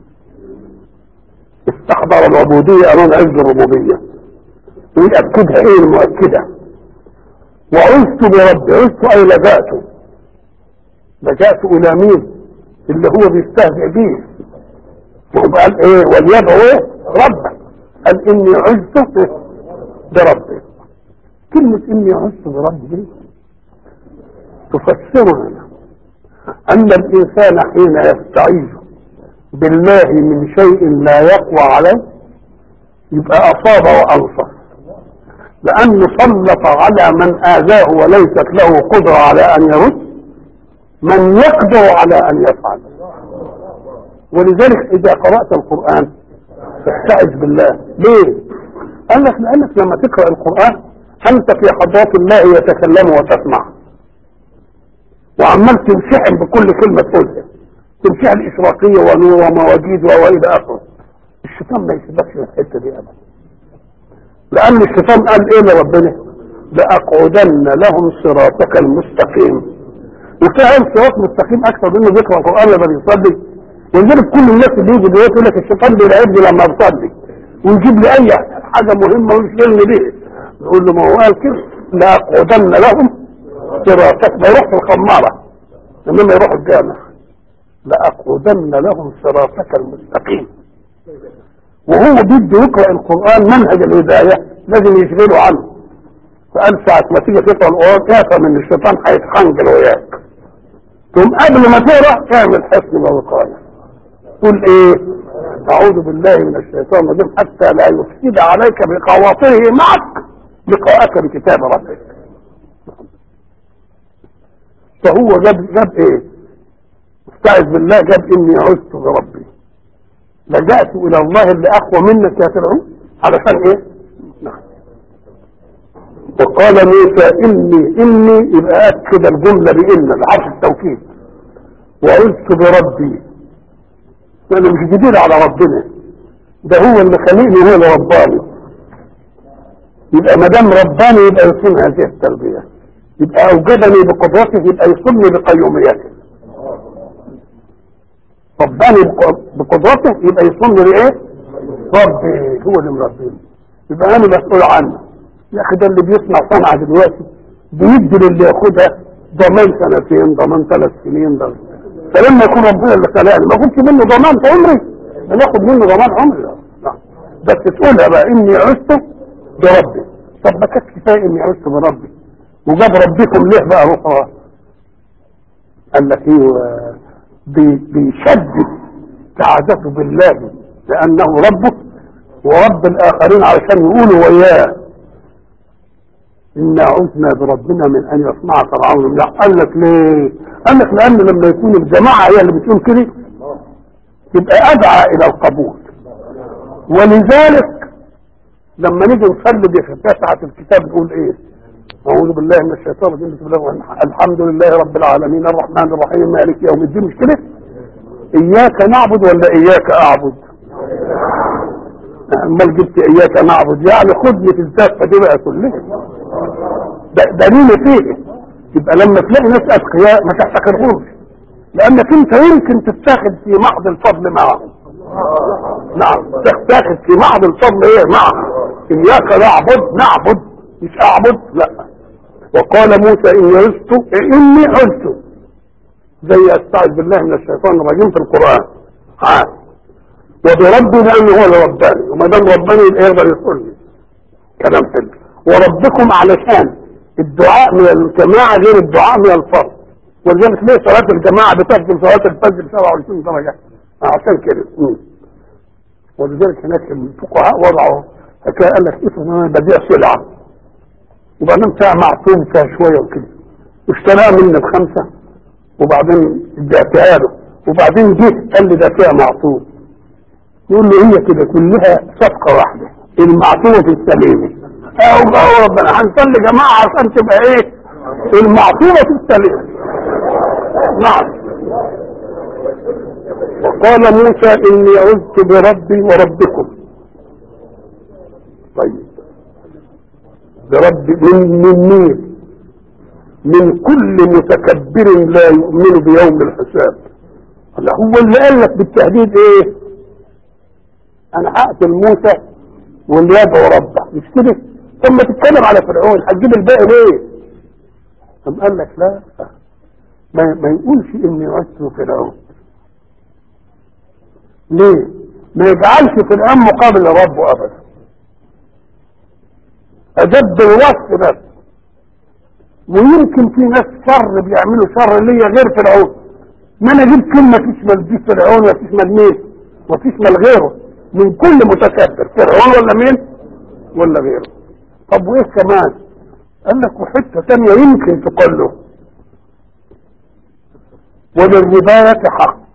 استحضر العبودية امام عز الربوبية ويأكدها ايه المؤكده وعزت بربي عزت اي لجأت لجأت الى مين اللي هو بيستهزئ بيه وهو قال ايه وليدعو ايه ربك قال اني عزت بربي كلمة اني عزت بربي تفسرنا ان الانسان حين يستعيذ بالله من شيء لا يقوى عليه يبقى اصاب وانصف لأنه سلط على من آذاه وليست له قدرة على أن يرد من يقدر على أن يفعل ولذلك إذا قرأت القرآن فاستعذ بالله ليه؟ قال لك لأنك لما تقرأ القرآن أنت في حضرات الله يتكلم وتسمع وعمال تنشحن بكل كلمة تقولها تمشيها الاشراقيه ونور ومواجيد والى اخره الشيطان ما يسيبكش في الحته دي ابدا لان الشيطان قال ايه لربنا لاقعدن لهم صراطك المستقيم وفعلا صراط مستقيم اكثر منه ذكر القران لما بيصلي ولذلك كل الناس اللي يجي دلوقتي يقول لك الشيطان بيلعبني لما بصلي ويجيب لي اي حاجه مهمه ويشغلني بيها نقول له ما هو قال كده لاقعدن لهم صراطك ما يروح الخماره انما يروح الجامع لاقعدن لهم صراطك المستقيم وهو بده يقرا القران منهج الهدايه لازم يشغله عنه فقال ساعة ما تيجي تقرا القران افهم ان الشيطان هيتخنجل وياك ثم قبل ما تقرا اعمل حسن ووقايه قل ايه اعوذ بالله من الشيطان الرجيم حتى لا يفسد عليك بخواطره معك لقاءك بكتاب ربك فهو جاب جاب ايه استعذ بالله جاب اني عزت بربي لجأت الى الله اللي اقوى منك يا فرعون علشان ايه نعم وقال موسى اني اني يبقى اكد الجمله بان العرف التوكيد وعزت بربي لانه مش جديد على ربنا ده هو اللي خلقني هو اللي رباني يبقى ما دام رباني يبقى يصون هذه التربيه يبقى اوجدني بقدرته يبقى يصوني بقيوميته رباني بقدرته يبقى يصوني بايه؟ ربي هو اللي مربيني يبقى انا مسؤول عنه يا اخي ده اللي بيصنع صنعه دلوقتي بيدي للي ياخدها ضمان سنتين ضمان ثلاث سنين ضمان فلما يكون ربنا اللي خلقني ما كنتش منه ضمان في عمري بناخد منه ضمان عمري لا بس تقولها بقى اني عشت بربي طب ما كانت كفايه اني عشت بربي وجاب ربكم ليه بقى اخرى قال لك ايه بي بيشدد سعادته بالله لانه ربه ورب الاخرين علشان يقولوا وياه إنا عزنا بربنا من أن يصنع فرعون لا قال لك ليه قال لك لأن لما يكون الجماعة هي اللي بتقول كده يبقى أدعى إلى القبول ولذلك لما نيجي نصلي بفتحة الكتاب نقول إيه أعوذ بالله من الشيطان الرجيم بسم الله الحمد لله رب العالمين الرحمن الرحيم مالك يوم الدين مش كده إياك نعبد ولا إياك أعبد امال جبت اياك نعبد يعني خدني في الزفه دي بقى كلها دليل فيه يبقى لما تلاقي ناس اتقياء ما تحتقرهمش لانك انت يمكن تتاخد في محض الفضل معهم نعم تتاخد في محض الفضل ايه معهم اياك نعبد نعبد مش اعبد لا وقال موسى اني عزت اني عزت زي استعذ بالله من الشيطان الرجيم في القران عاد وبربي لانه هو اللي رباني وما دام رباني يبقى يقدر يصلي كلام حلو وربكم علشان الدعاء من الجماعه غير الدعاء من الفرد ولذلك ليه صلاه الجماعه بتفضل صلاه الفجر 27 درجه عشان كده ولذلك هناك الفقهاء وضعوا حكايه قال لك افرض انا ببيع سلعه وبعدين ساعه معصوم فيها شويه وكده اشتراها مني بخمسه وبعدين بعتها له وبعدين جه قال لي ده فيها معصوم يقول له هي كده كلها صفقه واحده المعصومه في السليمه او بقى ربنا هنصلي جماعه عشان تبقى ايه المعصومه في السليمه نعم وقال موسى اني عزت بربي وربكم طيب بربي من من مين من كل متكبر لا يؤمن بيوم الحساب هو اللي قال لك بالتهديد ايه انا هقتل موسى واللي يدعو ربه مش كده ثم تتكلم على فرعون هتجيب الباقي ليه ثم قال لك لا ما, ما يقولش اني عدت فرعون ليه ما يجعلش فرعون مقابل ربه ابدا اجد الوصف بس ويمكن في ناس شر بيعملوا شر ليا غير فرعون ما انا اجيب كلمه تشمل دي فرعون وتشمل مين وتشمل غيره من كل متكبر فرعون ولا مين ولا غيره طب وايه كمان قال لك وحته ثانيه يمكن تقول له وللرباية حق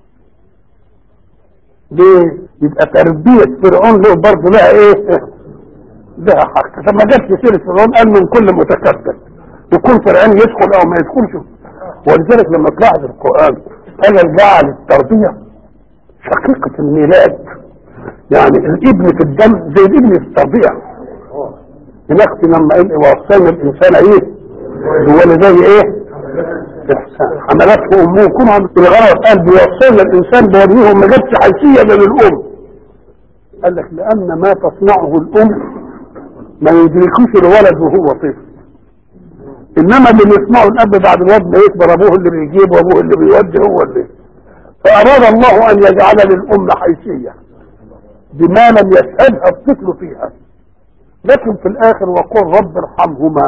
ليه يبقى تربية فرعون له برضه لها ايه لها حق فما جابش سيرة فرعون قال من كل متكبر يكون فرعون يدخل او ما يدخلش ولذلك لما تلاحظ القرآن المسألة جعل التربية شقيقة الميلاد يعني الابن في الدم زي الابن في التربية هناك لما قال وصينا الانسان ايه بوالديه ايه إحسان. حملته امه كلها بالغلط قال بيوصلنا الانسان بوالديه ما جابش حيثيه للام قال لك لان ما تصنعه الام ما يدركوش الولد وهو طفل انما اللي بيصنعه الاب بعد الواد ما يكبر ابوه اللي بيجيب وابوه اللي بيودي هو اللي فاراد الله ان يجعل للام حيثيه بما لم يشهدها الطفل فيها لكن في الاخر وقل رب ارحمهما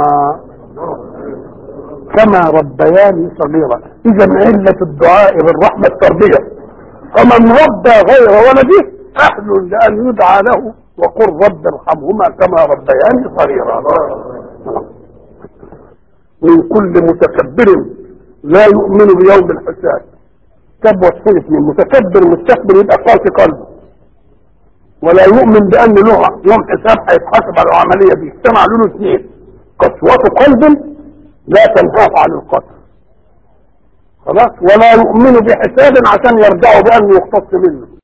كما ربياني صغيرا اذا علة الدعاء بالرحمة التربية فمن ربى غير ولده اهل لان يدعى له وقل رب ارحمهما كما ربياني صغيرا من كل متكبر لا يؤمن بيوم الحساب كب وصية من متكبر مستكبر يبقى قاسي قلبه ولا يؤمن بان له يوم حساب هيتحاسب على العمليه دي اجتمع له اثنين قسوة قلب لا تنهاه عن القتل خلاص ولا يؤمن بحساب عشان يرجعوا بانه يختص منه